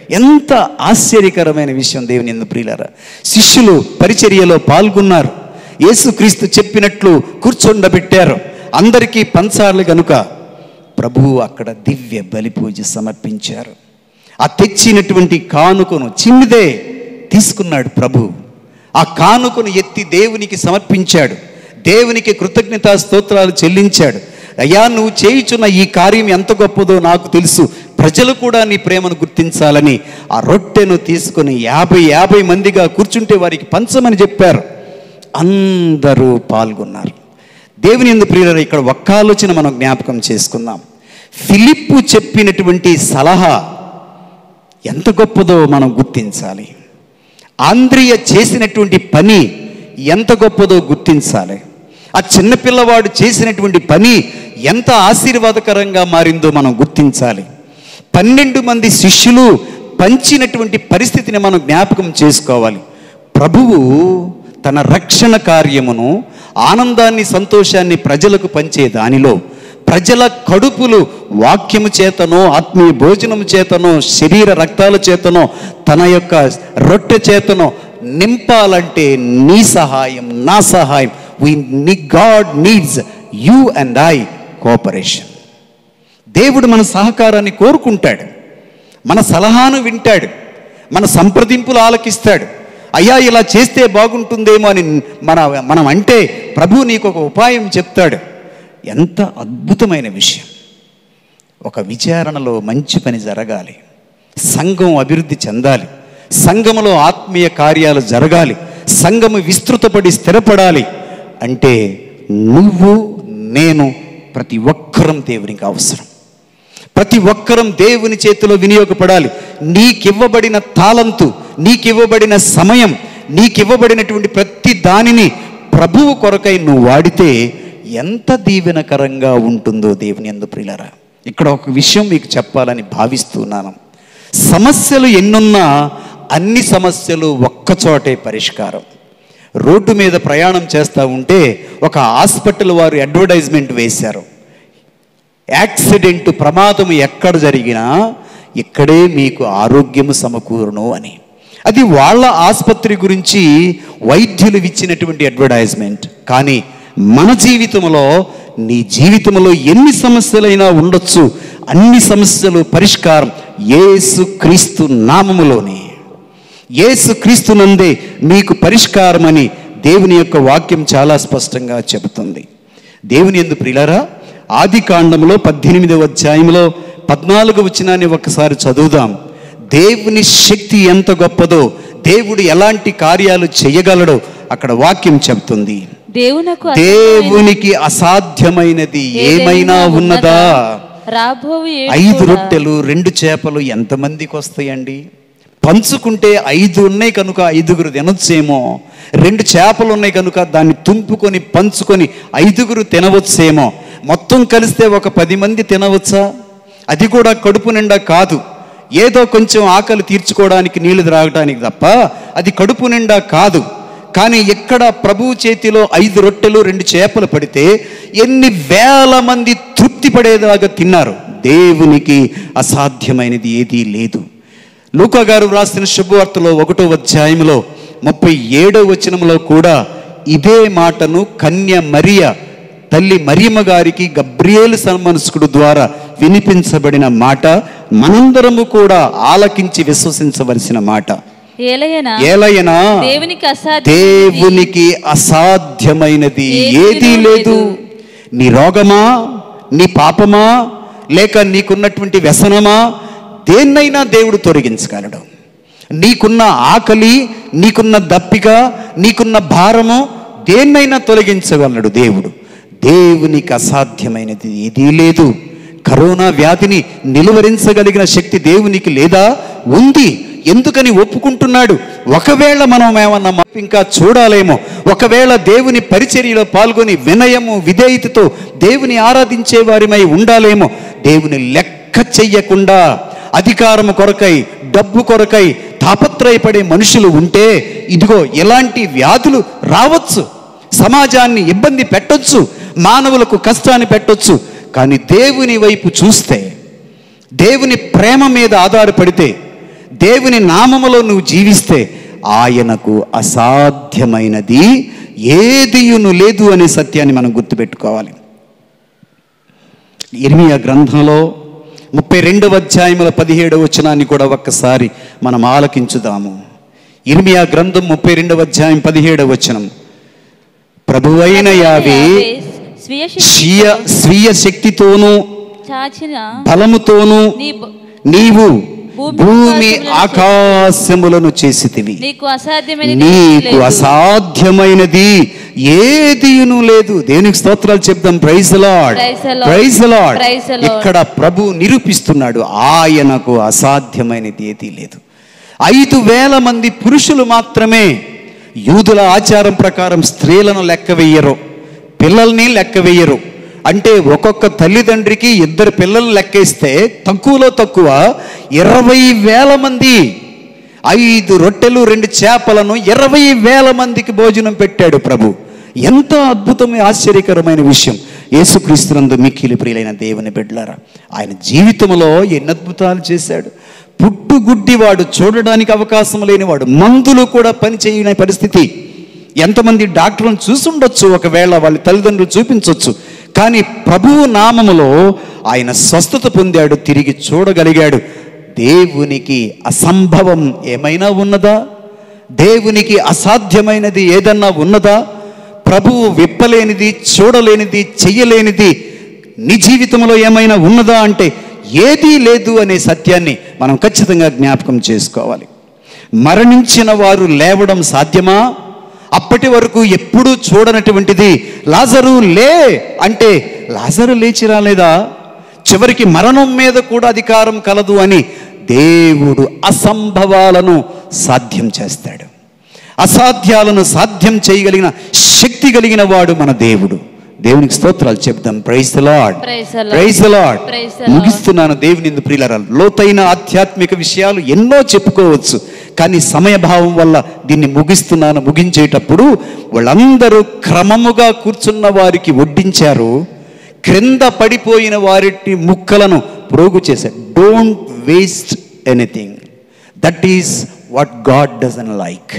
ఎంత ఆశ్చర్యకరమైన విషయం దేవుని ఎందు ప్రియులారా శిష్యులు పరిచర్యలో పాల్గొన్నారు యేసుక్రీస్తు చెప్పినట్లు కూర్చొండబెట్టారు అందరికీ పంచాలి గనుక ప్రభువు అక్కడ దివ్య బలి పూజ సమర్పించారు ఆ తెచ్చినటువంటి కానుకను చిన్నదే తీసుకున్నాడు ప్రభు ఆ కానుకను ఎత్తి దేవునికి సమర్పించాడు దేవునికి కృతజ్ఞతా స్తోత్రాలు చెల్లించాడు అయ్యా నువ్వు చేయుచున్న ఈ కార్యం ఎంత గొప్పదో నాకు తెలుసు ప్రజలు కూడా నీ ప్రేమను గుర్తించాలని ఆ రొట్టెను తీసుకొని యాభై యాభై మందిగా కూర్చుంటే వారికి పంచమని చెప్పారు అందరూ పాల్గొన్నారు దేవుని ఎందు ప్రియుల ఇక్కడ ఒక్క ఆలోచన మనం జ్ఞాపకం చేసుకుందాం ఫిలిప్పు చెప్పినటువంటి సలహా ఎంత గొప్పదో మనం గుర్తించాలి ఆంద్రియ చేసినటువంటి పని ఎంత గొప్పదో గుర్తించాలి ఆ చిన్నపిల్లవాడు చేసినటువంటి పని ఎంత ఆశీర్వాదకరంగా మారిందో మనం గుర్తించాలి పన్నెండు మంది శిష్యులు పంచినటువంటి పరిస్థితిని మనం జ్ఞాపకం చేసుకోవాలి ప్రభువు తన రక్షణ కార్యమును ఆనందాన్ని సంతోషాన్ని ప్రజలకు పంచే దానిలో ప్రజల కడుపులు వాక్యము చేతనో ఆత్మీయ భోజనము చేతనో శరీర రక్తాల చేతనో తన యొక్క రొట్టె చేతనో నింపాలంటే నీ సహాయం నా సహాయం we need God needs you and I cooperation దేవుడు మన సహకారాన్ని కోరుకుంటాడు మన సలహాను వింటాడు మన సంప్రదింపులు ఆలకిస్తాడు అయ్యా ఇలా చేస్తే బాగుంటుందేమో అని మన మనం అంటే ప్రభు నీకు ఒక ఉపాయం చెప్తాడు ఎంత అద్భుతమైన విషయం ఒక విచారణలో మంచి పని జరగాలి సంఘం అభివృద్ధి చెందాలి సంఘములో ఆత్మీయ కార్యాలు జరగాలి సంఘము విస్తృతపడి స్థిరపడాలి అంటే నువ్వు నేను ప్రతి ఒక్కరం దేవునికి అవసరం ప్రతి ఒక్కరం దేవుని చేతిలో వినియోగపడాలి నీకివ్వబడిన తాళంతు నీకివ్వబడిన సమయం నీకివ్వబడినటువంటి ప్రతి దానిని ప్రభువు కొరకై నువ్వు వాడితే ఎంత దీవెనకరంగా ఉంటుందో దేవుని ఎందు ప్రియులరా ఇక్కడ ఒక విషయం మీకు చెప్పాలని భావిస్తున్నాను సమస్యలు ఎన్నున్నా అన్ని సమస్యలు ఒక్కచోటే పరిష్కారం రోడ్డు మీద ప్రయాణం చేస్తూ ఉంటే ఒక హాస్పిటల్ వారు అడ్వర్టైజ్మెంట్ వేశారు యాక్సిడెంట్ ప్రమాదం ఎక్కడ జరిగినా ఇక్కడే మీకు ఆరోగ్యము సమకూరును అని అది వాళ్ళ ఆసుపత్రి గురించి వైద్యులు ఇచ్చినటువంటి అడ్వర్టైజ్మెంట్ కానీ మన జీవితంలో నీ జీవితంలో ఎన్ని సమస్యలైనా ఉండొచ్చు అన్ని సమస్యలు పరిష్కారం యేసు క్రీస్తు నామములోనే యేసు క్రీస్తునందే మీకు పరిష్కారమని దేవుని యొక్క వాక్యం చాలా స్పష్టంగా చెబుతుంది దేవుని ఎందు ప్రిలరా ఆది కాండంలో పద్దెనిమిదవ అధ్యాయంలో పద్నాలుగు వచ్చినాన్ని ఒకసారి చదువుదాం దేవుని శక్తి ఎంత గొప్పదో దేవుడు ఎలాంటి కార్యాలు చేయగలడో అక్కడ వాక్యం చెబుతుంది దేవునకు దేవునికి అసాధ్యమైనది ఏమైనా ఉన్నదా రాబోవు ఏడు ఐదు కూడా రొట్టెలు రెండు చేపలు ఎంతమందికి వస్తాయండి పంచుకుంటే ఐదు ఉన్నాయి కనుక ఐదుగురు తినొచ్చేమో రెండు చేపలు ఉన్నాయి కనుక దాన్ని తుంపుకొని పంచుకొని ఐదుగురు తినవచ్చేమో మొత్తం కలిస్తే ఒక పది మంది తినవచ్చా అది కూడా కడుపు నిండా కాదు ఏదో కొంచెం ఆకలి తీర్చుకోవడానికి నీళ్లు త్రాగడానికి తప్ప అది కడుపు నిండా కాదు కానీ ఎక్కడ ప్రభువు చేతిలో ఐదు రొట్టెలు రెండు చేపలు పడితే ఎన్ని వేల మంది తృప్తి పడేదాకా తిన్నారు దేవునికి అసాధ్యమైనది ఏదీ లేదు లూకా గారు వ్రాసిన శుభవార్తలో ఒకటో అధ్యాయంలో ముప్పై ఏడో వచనంలో కూడా ఇదే మాటను కన్య మరియ తల్లి మరియమ్మ గారికి గబ్రియేలు సన్మనస్కుడు ద్వారా వినిపించబడిన మాట మనందరము కూడా ఆలకించి విశ్వసించవలసిన మాట ఏలయనా ఏలయనా దేవునికి అసాధ్యం దేవునికి అసాధ్యమైనది ఏదీ లేదు నీ రోగమా నీ పాపమా లేక నీకున్నటువంటి వ్యసనమా దేన్నైనా దేవుడు తొలగించగలడు నీకున్న ఆకలి నీకున్న దప్పిక నీకున్న భారము దేన్నైనా తొలగించగలడు దేవుడు దేవునికి అసాధ్యమైనది ఏదీ లేదు కరోనా వ్యాధిని నిలువరించగలిగిన శక్తి దేవునికి లేదా ఉంది ఎందుకని ఒప్పుకుంటున్నాడు ఒకవేళ మనం ఏమన్నా మ- ఇంకా చూడాలేమో ఒకవేళ దేవుని పరిచర్యలో పాల్గొని వినయము విధేయతతో దేవుని ఆరాధించే వారిమై ఉండాలేమో దేవుని లెక్క చెయ్యకుండా అధికారము కొరకై డబ్బు కొరకై తాపత్రయపడే మనుషులు ఉంటే ఇదిగో ఎలాంటి వ్యాధులు రావచ్చు సమాజాన్ని ఇబ్బంది పెట్టొచ్చు మానవులకు కష్టాన్ని పెట్టొచ్చు కానీ దేవుని వైపు చూస్తే దేవుని ప్రేమ మీద ఆధారపడితే దేవుని నామములో నువ్వు జీవిస్తే ఆయనకు అసాధ్యమైనది ఏదియును లేదు అనే సత్యాన్ని మనం గుర్తుపెట్టుకోవాలి ఇర్మియా గ్రంథంలో ముప్పై రెండవ అధ్యాయముల పదిహేడవ వచనాన్ని కూడా ఒక్కసారి మనం ఆలకించుదాము ఇర్మియా గ్రంథం ముప్పై రెండవ అధ్యాయం పదిహేడవ వచనం ప్రభువైన యావే స్వీయ స్వీయ స్వీయ శక్తితోనూ చాచిన బలముతోనూ నీ బ- నీవు భూమి భూమి ఆకాశములను ఆకాశములను చేసితివి నీకు అసాధ్యమైన నీకు అసాధ్యమైనది ఏదియును లేదు దేనికి స్తోత్రాలు చెప్దాం praise Lord Praise the Lord. Praise Lord Praise the Lord. ఇక్కడ ప్రభు నిరూపిస్తున్నాడు ఆయనకు అసాధ్యమైనది ఏదీ లేదు ఐదు వేల మంది పురుషులు మాత్రమే యూదుల ఆచారం ప్రకారం స్త్రీలను లెక్క వెయ్యరు పిల్లల్ని లెక్క వెయ్యరు అంటే ఒక్కొక్క తల్లిదండ్రికి ఇద్దరు పిల్లలు లెక్కేస్తే తక్కువలో తక్కువ ఇరవై వేల మంది ఐదు రొట్టెలు రెండు చేపలను ఇరవై వేల మందికి భోజనం పెట్టాడు ప్రభు ఎంత అద్భుతమైన ఆశ్చర్యకరమైన విషయం యేసుక్రీస్తునందు మిక్కిలి ప్రియులైన దేవుని బిడ్డలారా ఆయన జీవితంలో ఎన్ని అద్భుతాలు చేశాడు పుట్టుగుడ్డివాడు చూడడానికి అవకాశం లేనివాడు మందులు కూడా పనిచేయని పరిస్థితి ఎంతమంది డాక్టర్లను చూసుండొచ్చు ఒకవేళ వాళ్ళ తల్లిదండ్రులు చూపించవచ్చు కానీ ప్రభువు నామములో ఆయన స్వస్థత పొందాడు తిరిగి చూడగలిగాడు దేవునికి అసంభవం ఏమైనా ఉన్నదా దేవునికి అసాధ్యమైనది ఏదన్నా ఉన్నదా ప్రభువు విప్పలేనిది చూడలేనిది చెయ్యలేనిది నీ జీవితంలో ఏమైనా ఉన్నదా అంటే ఏదీ లేదు అనే సత్యాన్ని మనం ఖచ్చితంగా జ్ఞాపకం చేసుకోవాలి మరణించిన వారు లేవడం సాధ్యమా అప్పటి వరకు ఎప్పుడూ చూడనటువంటిది లాజరు లే అంటే లాజరు లేచి రాలేదా చివరికి మరణం మీద కూడా అధికారం కలదు అని దేవుడు అసంభవాలను సాధ్యం చేస్తాడు అసాధ్యాలను సాధ్యం చేయగలిగిన శక్తి కలిగిన వాడు మన దేవుడు దేవునికి స్తోత్రాలు చెప్దాం praise Lord Praise the Lord. Praise Lord Praise the Lord. ముగిస్తున్నాను దేవుని ఇందు ప్రియులరా లోతైన ఆధ్యాత్మిక విషయాలు ఎన్నో చెప్పుకోవచ్చు కానీ సమయభావం వల్ల దీన్ని ముగిస్తున్నాను ముగించేటప్పుడు వాళ్ళందరూ క్రమముగా కూర్చున్న వారికి వడ్డించారు క్రింద పడిపోయిన వారి ముక్కలను ప్రోగు చేశారు don't waste anything that is what God doesn't like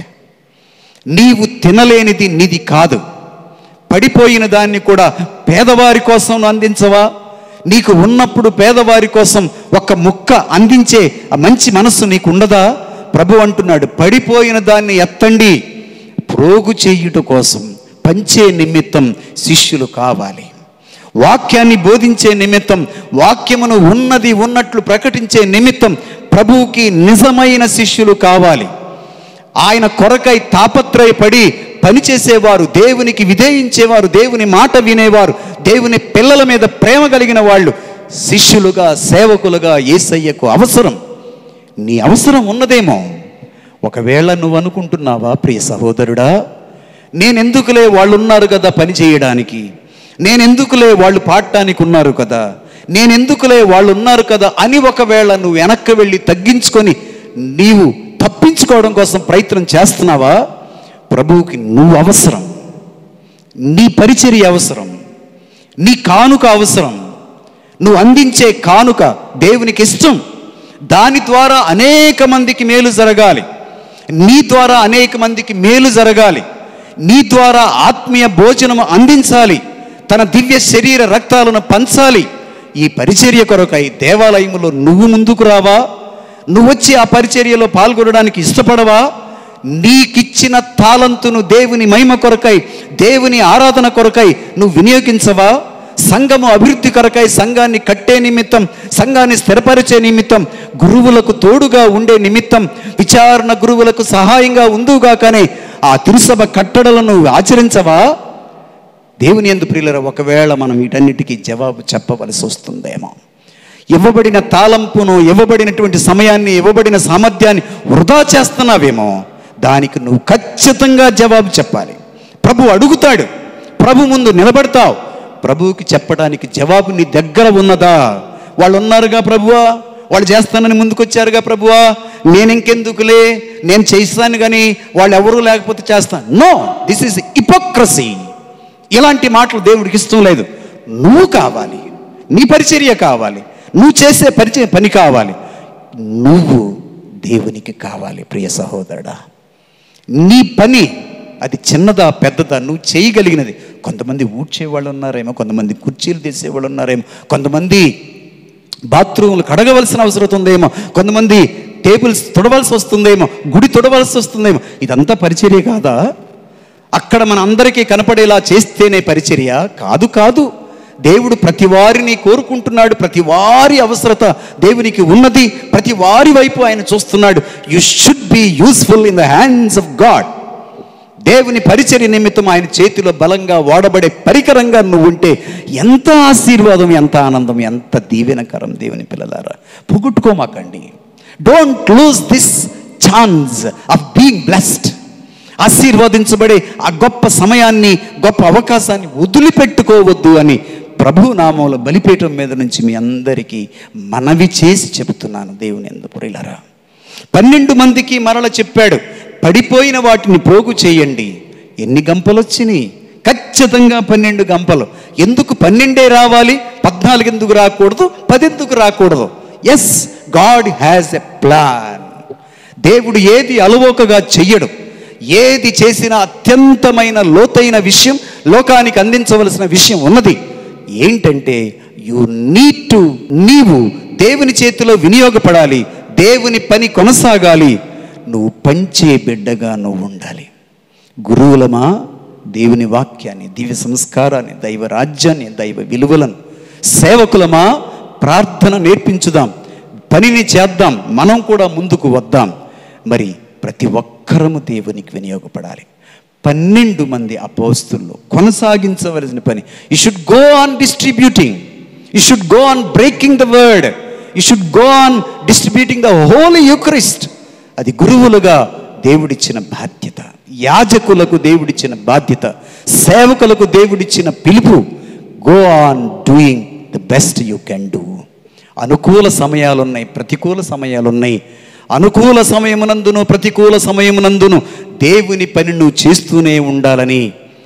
నీవు తినలేనిది నీది కాదు పడిపోయిన దాన్ని కూడా పేదవారి కోసం అందించవా నీకు ఉన్నప్పుడు పేదవారి కోసం ఒక ముక్క అందించే ఆ మంచి మనస్సు నీకు ఉండదా ప్రభు అంటున్నాడు పడిపోయిన దాన్ని ఎత్తండి ప్రోగు చేయుట కోసం పంచే నిమిత్తం శిష్యులు కావాలి వాక్యాన్ని బోధించే నిమిత్తం వాక్యమును ఉన్నది ఉన్నట్లు ప్రకటించే నిమిత్తం ప్రభువుకి నిజమైన శిష్యులు కావాలి ఆయన కొరకై తాపత్రయపడి పనిచేసేవారు దేవునికి విధేయించేవారు దేవుని మాట వినేవారు దేవుని పిల్లల మీద ప్రేమ కలిగిన వాళ్ళు శిష్యులుగా సేవకులుగా ఏసయ్యకు అవసరం నీ అవసరం ఉన్నదేమో ఒకవేళ నువ్వు అనుకుంటున్నావా ప్రియ సహోదరుడా నేనెందుకులే వాళ్ళు ఉన్నారు కదా పని చేయడానికి నేనెందుకులే వాళ్ళు పాడటానికి ఉన్నారు కదా నేనెందుకులే వాళ్ళు ఉన్నారు కదా అని ఒకవేళ నువ్వు వెనక్కి వెళ్ళి తగ్గించుకొని నీవు తప్పించుకోవడం కోసం ప్రయత్నం చేస్తున్నావా ప్రభువుకి నువ్వు అవసరం నీ పరిచర్య అవసరం నీ కానుక అవసరం నువ్వు అందించే కానుక దేవునికి ఇష్టం దాని ద్వారా అనేక మందికి మేలు జరగాలి నీ ద్వారా అనేక మందికి మేలు జరగాలి నీ ద్వారా ఆత్మీయ భోజనము అందించాలి తన దివ్య శరీర రక్తాలను పంచాలి ఈ పరిచర్య కొరకై దేవాలయములో నువ్వు ముందుకు రావా నువ్వు వచ్చి ఆ పరిచర్యలో పాల్గొనడానికి ఇష్టపడవా నీకిచ్చిన తాలంతును దేవుని మహిమ కొరకై దేవుని ఆరాధన కొరకై నువ్వు వినియోగించవా సంఘము అభివృద్ధి కొరకై సంఘాన్ని కట్టే నిమిత్తం సంఘాన్ని స్థిరపరిచే నిమిత్తం గురువులకు తోడుగా ఉండే నిమిత్తం విచారణ గురువులకు సహాయంగా ఉందుగా కానీ ఆ తిరుసభ కట్టడలను ఆచరించవా దేవుని ఎందు ప్రియులర ఒకవేళ మనం వీటన్నిటికీ జవాబు చెప్పవలసి వస్తుందేమో ఇవ్వబడిన తాళంపును ఇవ్వబడినటువంటి సమయాన్ని ఇవ్వబడిన సామర్థ్యాన్ని వృధా చేస్తున్నావేమో దానికి నువ్వు ఖచ్చితంగా జవాబు చెప్పాలి ప్రభు అడుగుతాడు ప్రభు ముందు నిలబడతావు ప్రభువుకి చెప్పడానికి జవాబు నీ దగ్గర ఉన్నదా వాళ్ళు ఉన్నారుగా ప్రభువా వాళ్ళు చేస్తానని ముందుకొచ్చారుగా ప్రభువా నేను ఇంకెందుకులే నేను చేస్తాను కానీ వాళ్ళు ఎవరూ లేకపోతే చేస్తాను నో దిస్ ఈస్ ఇపోక్రసీ ఇలాంటి మాటలు దేవుడికి ఇష్టం లేదు నువ్వు కావాలి నీ పరిచర్య కావాలి నువ్వు చేసే పరిచయ పని కావాలి నువ్వు దేవునికి కావాలి ప్రియ సహోదరుడా నీ పని అది చిన్నదా పెద్దదా నువ్వు చేయగలిగినది కొంతమంది ఊడ్చేవాళ్ళు ఉన్నారేమో కొంతమంది కుర్చీలు తీసేవాళ్ళు ఉన్నారేమో కొంతమంది బాత్రూములు కడగవలసిన అవసరం ఉందేమో కొంతమంది టేబుల్స్ తుడవలసి వస్తుందేమో గుడి తుడవలసి వస్తుందేమో ఇదంతా పరిచర్య కాదా అక్కడ మన అందరికీ కనపడేలా చేస్తేనే పరిచర్య కాదు కాదు దేవుడు ప్రతి వారిని కోరుకుంటున్నాడు ప్రతి వారి అవసరత దేవునికి ఉన్నది ప్రతి వారి వైపు ఆయన చూస్తున్నాడు you should be useful in the hands of God దేవుని పరిచర్య నిమిత్తం ఆయన చేతిలో బలంగా వాడబడే పరికరంగా నువ్వు ఉంటే ఎంత ఆశీర్వాదం ఎంత ఆనందం ఎంత దీవెనకరం దేవుని పిల్లలారా పొగుట్టుకోమాకండి don't lose this chance of being blessed ఆశీర్వదించబడే ఆ గొప్ప సమయాన్ని గొప్ప అవకాశాన్ని వదిలిపెట్టుకోవద్దు అని ప్రభు నామంలో బలిపీఠం మీద నుంచి మీ అందరికీ మనవి చేసి చెబుతున్నాను దేవుని ఎందుకు పన్నెండు మందికి మరల చెప్పాడు పడిపోయిన వాటిని పోగు చేయండి ఎన్ని గంపలు వచ్చినాయి ఖచ్చితంగా పన్నెండు గంపలు ఎందుకు పన్నెండే రావాలి పద్నాలుగు ఎందుకు రాకూడదు పది ఎందుకు రాకూడదు yes God has a plan దేవుడు ఏది అలవోకగా చెయ్యడు ఏది చేసినా అత్యంతమైన లోతైన విషయం లోకానికి అందించవలసిన విషయం ఉన్నది ఏంటంటే యు నీడ్ టు నీవు దేవుని చేతిలో వినియోగపడాలి దేవుని పని కొనసాగాలి నువ్వు పంచే బిడ్డగా నువ్వు ఉండాలి గురువులమా దేవుని వాక్యాన్ని దివ్య సంస్కారాన్ని దైవ రాజ్యాన్ని దైవ విలువలను సేవకులమా ప్రార్థన నేర్పించుదాం పనిని చేద్దాం మనం కూడా ముందుకు వద్దాం మరి ప్రతి ఒక్కరము దేవునికి వినియోగపడాలి పన్నెండు మంది అపోస్తుల్లో కొనసాగించవలసిన పని you should go on distributing you should go on breaking the word you should go on distributing the whole eucharist అది గురువులుగా దేవుడిచ్చిన బాధ్యత యాజకులకు దేవుడిచ్చిన బాధ్యత సేవకులకు దేవుడిచ్చిన పిలుపు go on doing the best you can do అనుకూల సమయాలున్నాయి ప్రతికూల సమయాలున్నాయి అనుకూల సమయమునందును ప్రతికూల సమయమునందును దేవుని పని నువ్వు చేస్తూనే ఉండాలని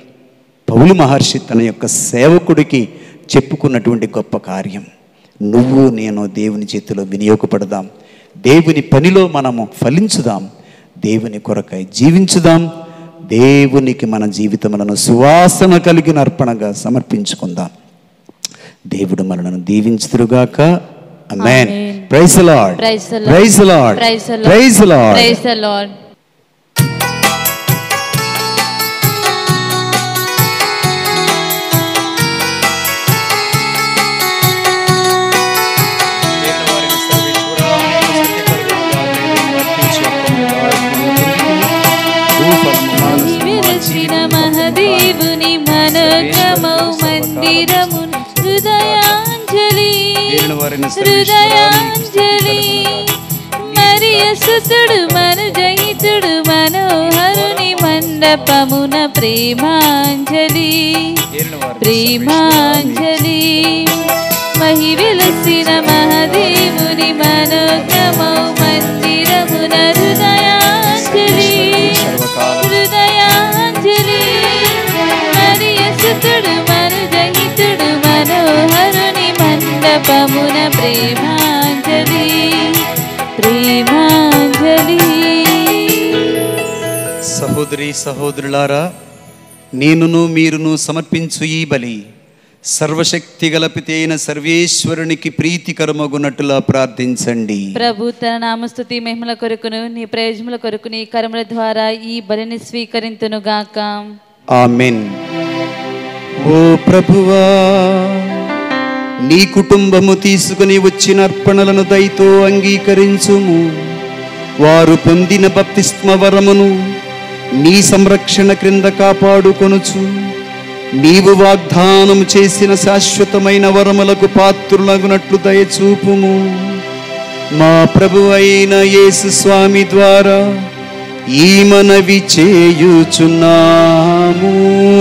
పౌలు మహర్షి తన యొక్క సేవకుడికి చెప్పుకున్నటువంటి గొప్ప కార్యం నువ్వు నేను దేవుని చేతిలో వినియోగపడదాం దేవుని పనిలో మనము ఫలించుదాం దేవుని కొరకై జీవించుదాం దేవునికి మన జీవితములను సువాసన కలిగిన అర్పణగా సమర్పించుకుందాం దేవుడు మనలను దీవించుదురుగాక amen Amen. Praise Lord Praise the Lord. Praise Lord Praise the Lord. Praise Lord Praise the Lord. విరచిన మహదేవుని మనోగమౌ మందిరము హృదయాంజలి హృదయాంజలి మరియ సుతుడు మనుజయితుడు మనోహరుని మండపమున ప్రేమాంజలి ప్రేమాంజలి మహి వెలసిన మహదేవుని మనోగమౌ మందిరమున హృదయాంజలి హృదయాంజలి మరియ సుతుడు మనుజహితుడు మనోహరుని మండపమున ప్రేమాంజలి ప్రేమాంజలి సహోదరి సహోదరులారా నేనును మీరును సమర్పించు ఈ బలి సర్వశక్తి గలపితే అయిన సర్వేశ్వరునికి ప్రీతికరమగునట్టులా ప్రార్థించండి ప్రభు తన నామస్తుతి మహిమల కొరకును నీ ప్రయోజనముల కొరకు నీ కర్మల ద్వారా ఈ బలిని స్వీకరింతును గాక ఆమెన్ ఓ ప్రభువా నీ కుటుంబము తీసుకుని వచ్చిన అర్పణలను దయతో అంగీకరించుము వారు పొందిన బప్తిస్మ వరమును నీ సంరక్షణ క్రింద కాపాడుకొనుచు నీవు వాగ్దానం చేసిన శాశ్వతమైన వరములకు పాత్రులగునట్లు దయచూపుము మా ప్రభు అయిన యేసు స్వామి ద్వారా ఈ మనవి చేయుచున్నాము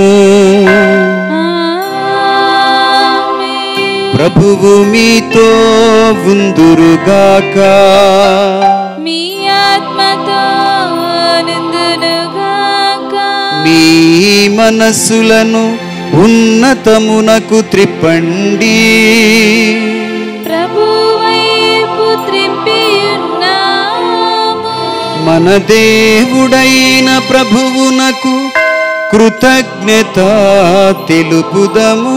ఆమేన్. ప్రభువు మీతో ఉందురుగాక మీ ఆత్మతో నిందును గాక మీ మనస్సులను ఉన్నతమునకు త్రిప్పండి ప్రభు వైపు త్రిప్పి ఉన్నాము మన దేవుడైన ప్రభువునకు కృతజ్ఞత తెలుపుదము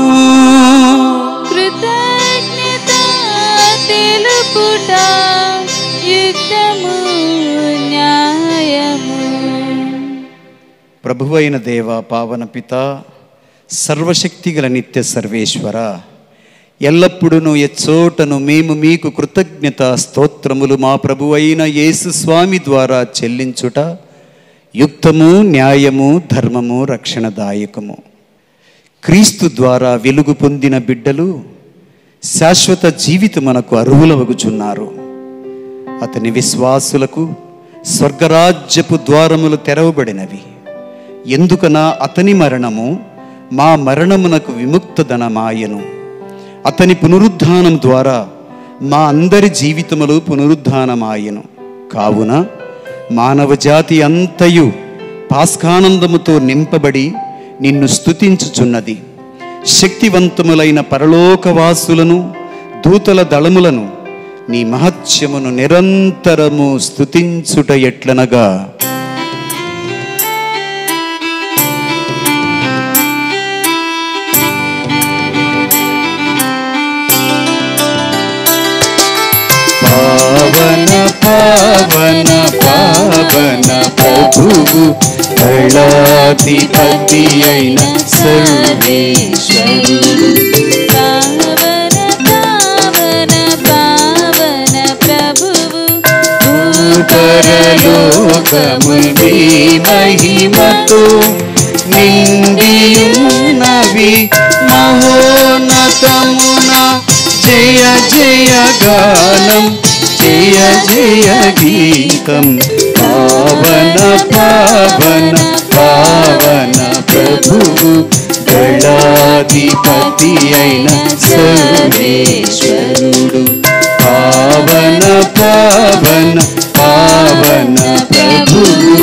కృతజ్ఞత తెలుపుట యుక్తము న్యాయము ప్రభువైన దేవ పావన పిత సర్వశక్తిగల నిత్య సర్వేశ్వర ఎల్లప్పుడూ ఎచ్చోటను మేము మీకు కృతజ్ఞత స్తోత్రములు మా ప్రభువైన యేసు స్వామి ద్వారా చెల్లించుట యుక్తము న్యాయము ధర్మము రక్షణదాయకము క్రీస్తు ద్వారా వెలుగు పొందిన బిడ్డలు శాశ్వత జీవితమునకు అర్హులవగుచున్నారు అతని విశ్వాసులకు స్వర్గరాజ్యపు ద్వారములు తెరవబడినవి ఎందుకనా అతని మరణము మా మరణమునకు విముక్తదనమాయను అతని పునరుద్ధానం ద్వారా మా అందరి జీవితములు పునరుద్ధానమాయను కావున మానవ జాతి అంతయు పాస్కానందముతో నింపబడి నిన్ను స్తుతించుచున్నది శక్తివంతములైన పరలోకవాసులను దూతల దళములను నీ మహత్యమును నిరంతరము స్తుతించుట ఎట్లనగా పావన పావన పావన ప్రభువు దళాధిపతి అయిన సర్వేశ్వరుడు పావన పావన పావన ప్రభువు పరలోకము నీ మహిమతో నిండియున్నవి మహోన్నతమున జయ జయ గానం జయ జయ గీతం పావన పావన పావన ప్రభువు గళాధిపతి అయిన సర్వేశ్వరుడు పావన పావన పావన ప్రభువు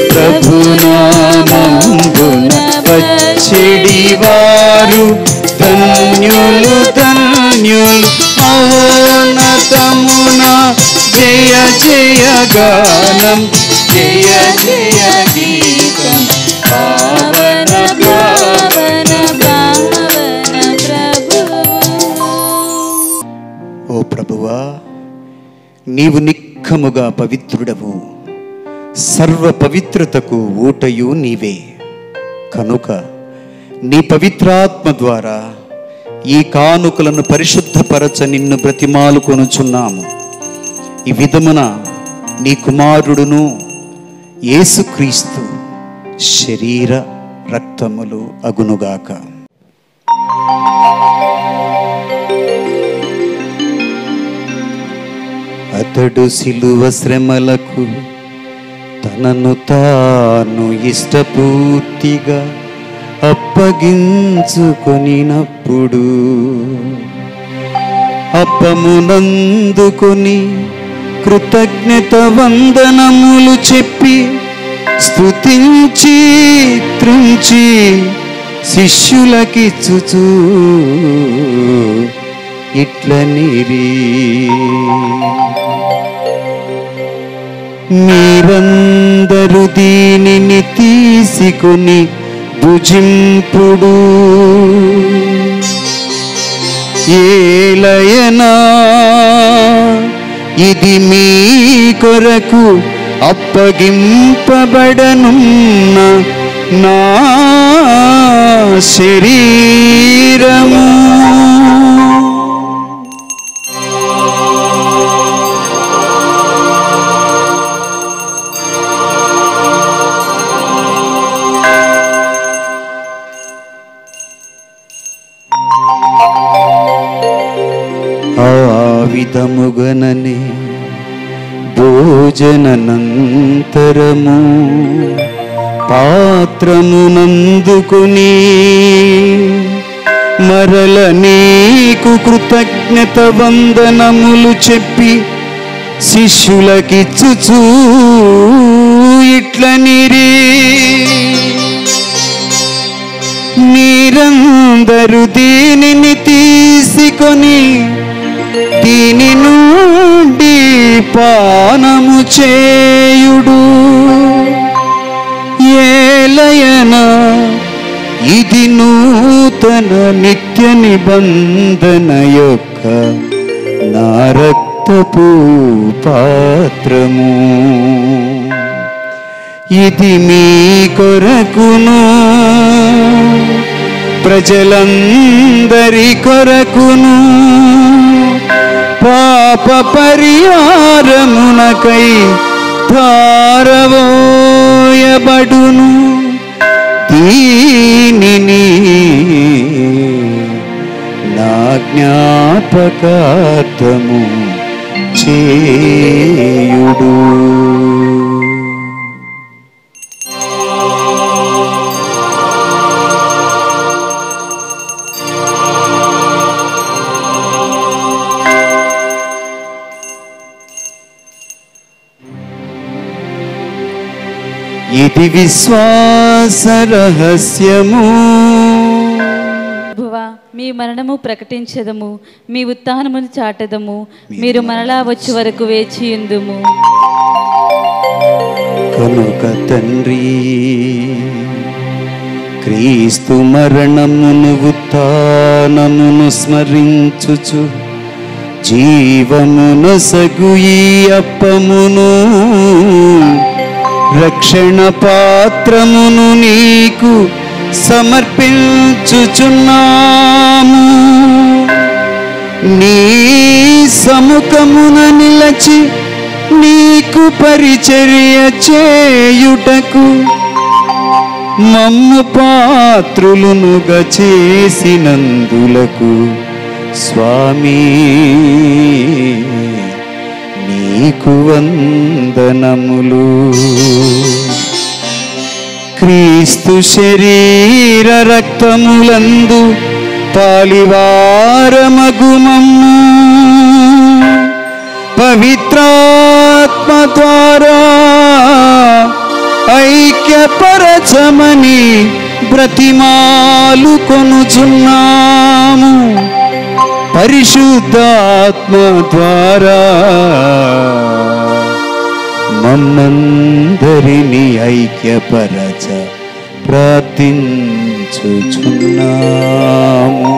ప్రభునామంబున వచ్చెడి వారు ధన్యులు ధన్యులు మహోన్నతమున జయ జయ గానం జయ జయ గీతం పావన పావన పావన ప్రభువు ఓ ప్రభువా నీవు నిక్కముగా పవిత్రుడవు సర్వ పవిత్రతకు ఊటయు నీవే కనుక నీ పవిత్రాత్మ ద్వారా ఈ కానుకలను పరిశుద్ధపరచ నిన్ను బ్రతిమాలు కొనుచున్నాము ఈ విధమున నీ కుమారుడును యేసుక్రీస్తు శరీర రక్తములు అగునుగాక అతడు సిలువ శ్రమలకు తనను తాను ఇష్టపూర్తిగా అప్పగించుకొనినప్పుడు అప్పమునందుకొని కృతజ్ఞత వందనములు చెప్పి స్తుతించి త్రుంచి శిష్యులకిచ్చుచూ ఇట్ల నిరీ మీరందరూ దీనిని తీసుకొని భుజింపుడు ఏలయనా ఇది మీ కొరకు అప్పగింపబడనున్న నా శరీరము ఆ విధముగననే భోజననంతరము పాత్రమునందుకుని మరల నీకు కృతజ్ఞత వందనములు చెప్పి శిష్యులకిచ్చుచూ ఇట్ల నిరీ మీరందరూ దీనిని తీసుకొని దీని నుండి పానము చేయుడు నిలయన ఇది నూతన నిత్య నిబంధన యొక్క నా రక్తపు పాత్రము ఇది మీ కొరకును ప్రజలందరి కొరకును పాప పరిహారమునకై ధారవోయబడును దీనిని నా జ్ఞాపకార్థము చేయుడు ఇది విశ్వాస రహస్యము ప్రభువా మీ మరణము ప్రకటించదము మీ ఉత్థానమును చాటదము మీరు మరలా వచ్చే వరకు వేచి ఉందుము కనుక తండ్రి క్రీస్తు మరణమును ఉత్థానమును స్మరించుచు జీవమును సగు ఈ అప్పమును రక్షణ పాత్రమును నీకు సమర్పించుచున్నాము నీ సముఖమున నిలచి నీకు పరిచర్య చేయుటకు మమ్ము పాత్రులునుగా చేసినందులకు స్వామి నీకు వందనములు క్రీస్తు శరీర రక్తములందు పాలివారమగుమమ్ము పవిత్రాత్మ ద్వారా ఐక్యపరచమని బ్రతిమాలు కొనుచున్నాము పరిశుద్ధాత్మ ద్వారా మమ్మందరిని ఐక్యపరచ ప్రార్థించుచున్నాము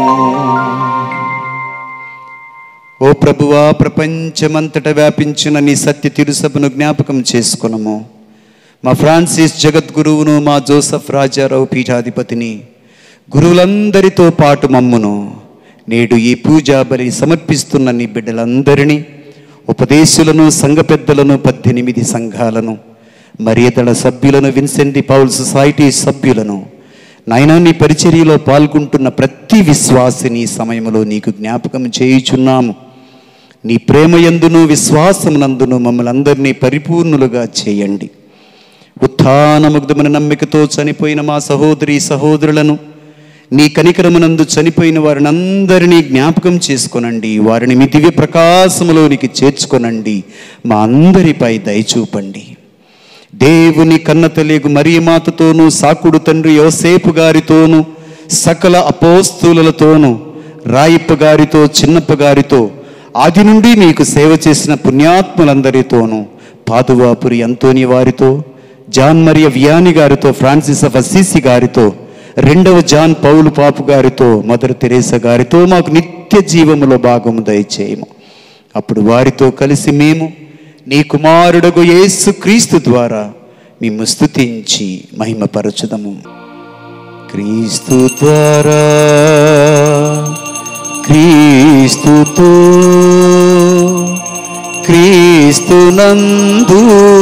ఓ ప్రభువా ప్రపంచమంతట వ్యాపించిన నీ సత్య తిరుసభను జ్ఞాపకం చేసుకునము మా ఫ్రాన్సిస్ జగద్గురువును మా జోసఫ్ రాజారావు పీఠాధిపతిని గురువులందరితో పాటు మమ్మును నేడు ఈ పూజా బలి సమర్పిస్తున్న నీ బిడ్డలందరినీ ఉపదేశులను సంఘ పెద్దలను పద్దెనిమిది సంఘాలను మరియతల సభ్యులను విన్సెంటి పౌల్ సొసైటీ సభ్యులను నాయనా నీ పరిచర్యలో పాల్గొంటున్న ప్రతి విశ్వాసిని ఈ సమయంలో నీకు జ్ఞాపకం చేయుచున్నాము నీ ప్రేమయందును విశ్వాసమునందును మమ్మల్ని అందరినీ పరిపూర్ణులుగా చేయండి ఉత్థానముగ్ధమైన నమ్మికతో చనిపోయిన మా సహోదరి సహోదరులను నీ కనికరమునందు చనిపోయిన వారిని అందరినీ జ్ఞాపకం చేసుకొనండి వారిని మీ దివ్య ప్రకాశములోనికి చేర్చుకొనండి మా అందరిపై దయచూపండి దేవుని కన్నతలేగు మరియమాతతోనూ సాకుడు తండ్రి యోసేపు గారితోనూ సకల అపోస్తులతోనూ రాయిప్ప గారితో చిన్నప్ప గారితో ఆది నుండి నీకు సేవ చేసిన పుణ్యాత్ములందరితోనూ పాదువాపురి అంతోని వారితో జాన్ మరియ వియాని గారితో ఫ్రాన్సిస్ ఆఫ్ అసీసి గారితో రెండవ జాన్ పౌలు పాపు గారితో మదర్ తెరేస గారితో మాకు నిత్య జీవములో భాగము దయచేయము అప్పుడు వారితో కలిసి మేము నీ కుమారుడగు యేసు క్రీస్తు ద్వారా మేము స్తుతించి మహిమపరచుదము క్రీస్తు ద్వారా క్రీస్తుతో క్రీస్తునందు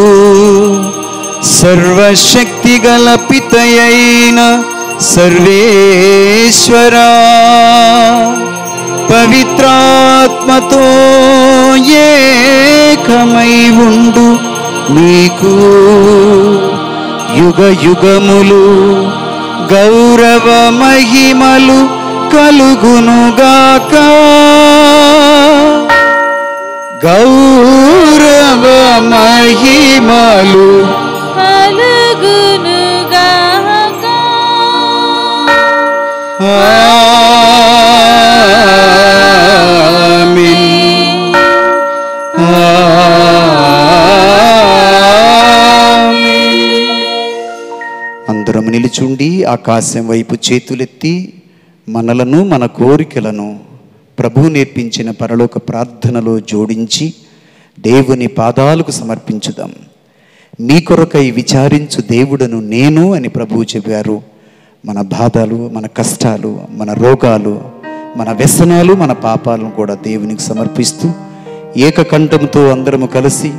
సర్వశక్తి గల పితయైన సర్వేశ్వరా పవిత్రాత్మతో ఏకమై ఉండు నీకు యుగ యుగములు గౌరవ మహిమలు కలుగునుగాక గౌరవ మహిమలు కలుగునుగాక ఆమేన్. ఆమేన్. అందరం అందరం నిలుచుండి ఆకాశం వైపు చేతులెత్తి మనలను మన కోరికలను ప్రభు నేర్పించిన పరలోక ప్రార్థనలో జోడించి దేవుని పాదాలకు సమర్పించుదాం నీ కొరకై విచారించు దేవుడను నేను అని ప్రభువు చెప్పారు మన బాధలు మన కష్టాలు మన రోగాలు మన వ్యసనాలు మన పాపాలను కూడా దేవునికి సమర్పిస్తూ ఏకకంఠంతో అందరము కలిసి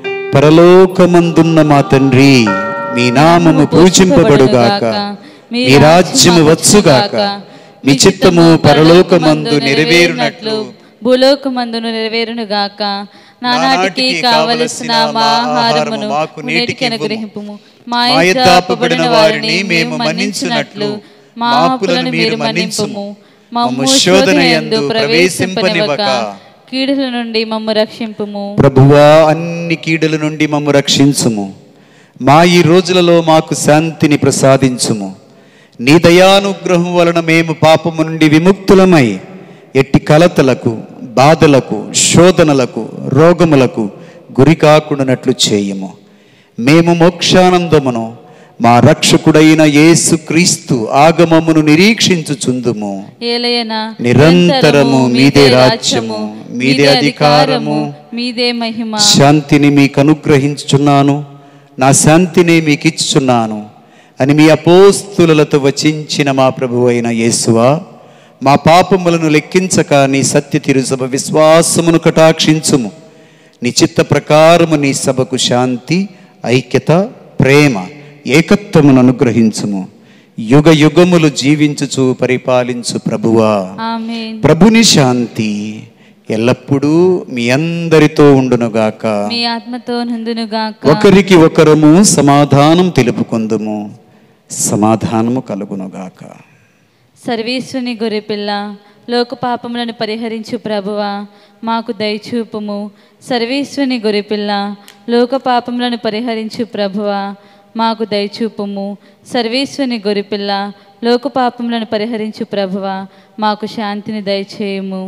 పరలోకమందున్న మా తండ్రి మీ నామము పూజింపబడుగాక మీ రాజ్యము వచ్చుగాక మీ చిత్తము పరలోకమందు నెరవేరునట్లు భూలోకమందును నెరవేరును గాక నానాటికి కావలసిన మా ఆహారమును మాకు నేటికి అనుగ్రహింపుము మా మా యొద్ద యొద్ద అప్పబడిన వారిని మేము మన్నించినట్లు మా అప్పులను మీరు మన్నింపుము మమ్ము శోధన యందు ప్రవేశింపనివ్వక కీడుల నుండి మమ్ము రక్షింపుము ప్రభువా అన్ని కీడుల నుండి మమ్ము రక్షించుము మా ఈ రోజులలో మాకు శాంతిని ప్రసాదించుము నీ దయానుగ్రహం వలన మేము పాపము నుండి విముక్తులమై ఎట్టి కలతలకు బాధలకు శోధనలకు రోగములకు గురి కాకుండానట్లు చేయము మేము మోక్షానందమును మా రక్షకుడైన యేసు క్రీస్తు ఆగమమును నిరీక్షించుచుందుము ఏలయనా నిరంతరము మీదే రాజ్యము మీదే అధికారము మీదే మహిమ శాంతిని మీకు అనుగ్రహించుచున్నాను నా శాంతిని మీకు ఇచ్చుచున్నాను అని మీ అపోస్తులతో వచించిన మా ప్రభు అయిన యేసువా మా పాపములను లెక్కించక నీ సత్య తిరుసభ విశ్వాసమును కటాక్షించుము నీ చిత్త ప్రకారము నీ సభకు శాంతి ఐక్యత ప్రేమ ఏకత్వమును అనుగ్రహించుము యుగ యుగములు జీవించుచు పరిపాలించు ప్రభువా ఆమేన్ ప్రభుని శాంతి ఎల్లప్పుడూ మీ అందరితో ఉండునుగాక మీ ఆత్మతో నందును గాక ఒకరికి ఒకరము సమాధానం తెలుపుకుందుము సమాధానము కలుగునుగాక సర్వేశ్వని గొర్రెపిల్ల లోక పాపములను పరిహరించు ప్రభువా మాకు దయచూపుము సర్వేశ్వని గొర్రెపిల్ల లోక పాపములను పరిహరించు ప్రభువా మాకు దయచూపుము సర్వేశ్వని గొర్రెపిల్ల లోక పాపములను పరిహరించు ప్రభువా మాకు శాంతిని దయచేయము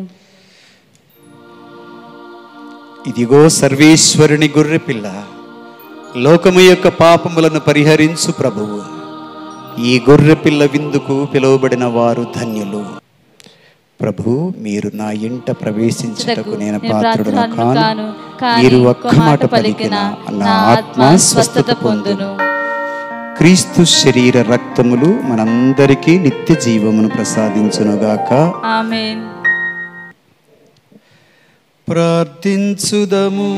ఇదిగో సర్వేశ్వరుని గొర్రెపిల్ల లోకము యొక్క పాపములను పరిహరించు ప్రభువు ఈ గొర్రెపిల్ల విందుకు పిలువబడిన వారు ధన్యులు ప్రభు మీరు నా ఇంట ప్రవేశించుటకు నేను పాత్రుడను కాను మీరు ఒక్క మాట పలికిన నా ఆత్మ స్వస్థత పొందును క్రీస్తు శరీర రక్తములు మనందరికీ నిత్య జీవమును ప్రసాదించునుగాక ఆమెన్ ప్రార్థించుదము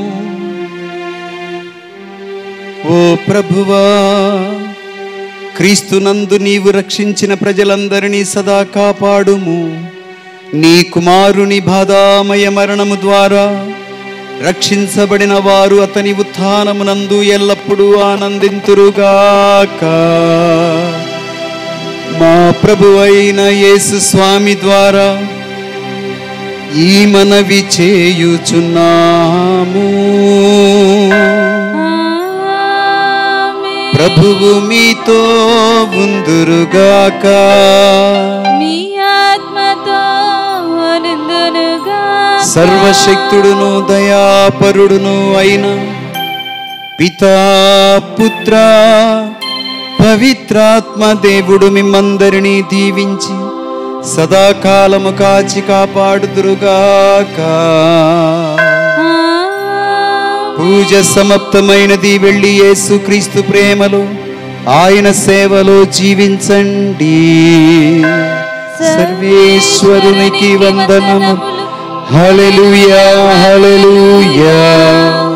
ఓ ప్రభువా క్రీస్తునందు నీవు రక్షించిన ప్రజలందరినీ సదా కాపాడుము నీ కుమారుని బాధామయ మరణము ద్వారా రక్షించబడిన వారు అతని ఉత్థానమునందు ఎల్లప్పుడూ ఆనందింతురుగాక మా ప్రభు అయిన యేసు స్వామి ద్వారా ఈ మనవి చేయుచున్నాము ఆమేన్. ప్రభువు మీతో ఉందురుగాక మీ ఆత్మతో నిందునుగా సర్వశక్తుడును దయాపరుడును అయిన పితా పుత్ర పవిత్రాత్మ దేవుడు మిమ్మందరినీ దీవించి సదాకాలము కాచి కాపాడుదురుగాక పూజ సమాప్తమైనది వెళ్ళి యేసు క్రీస్తు ప్రేమలో ఆయన సేవలో జీవించండి సర్వేశ్వరునికి వందనము హల్లెలూయా హల్లెలూయా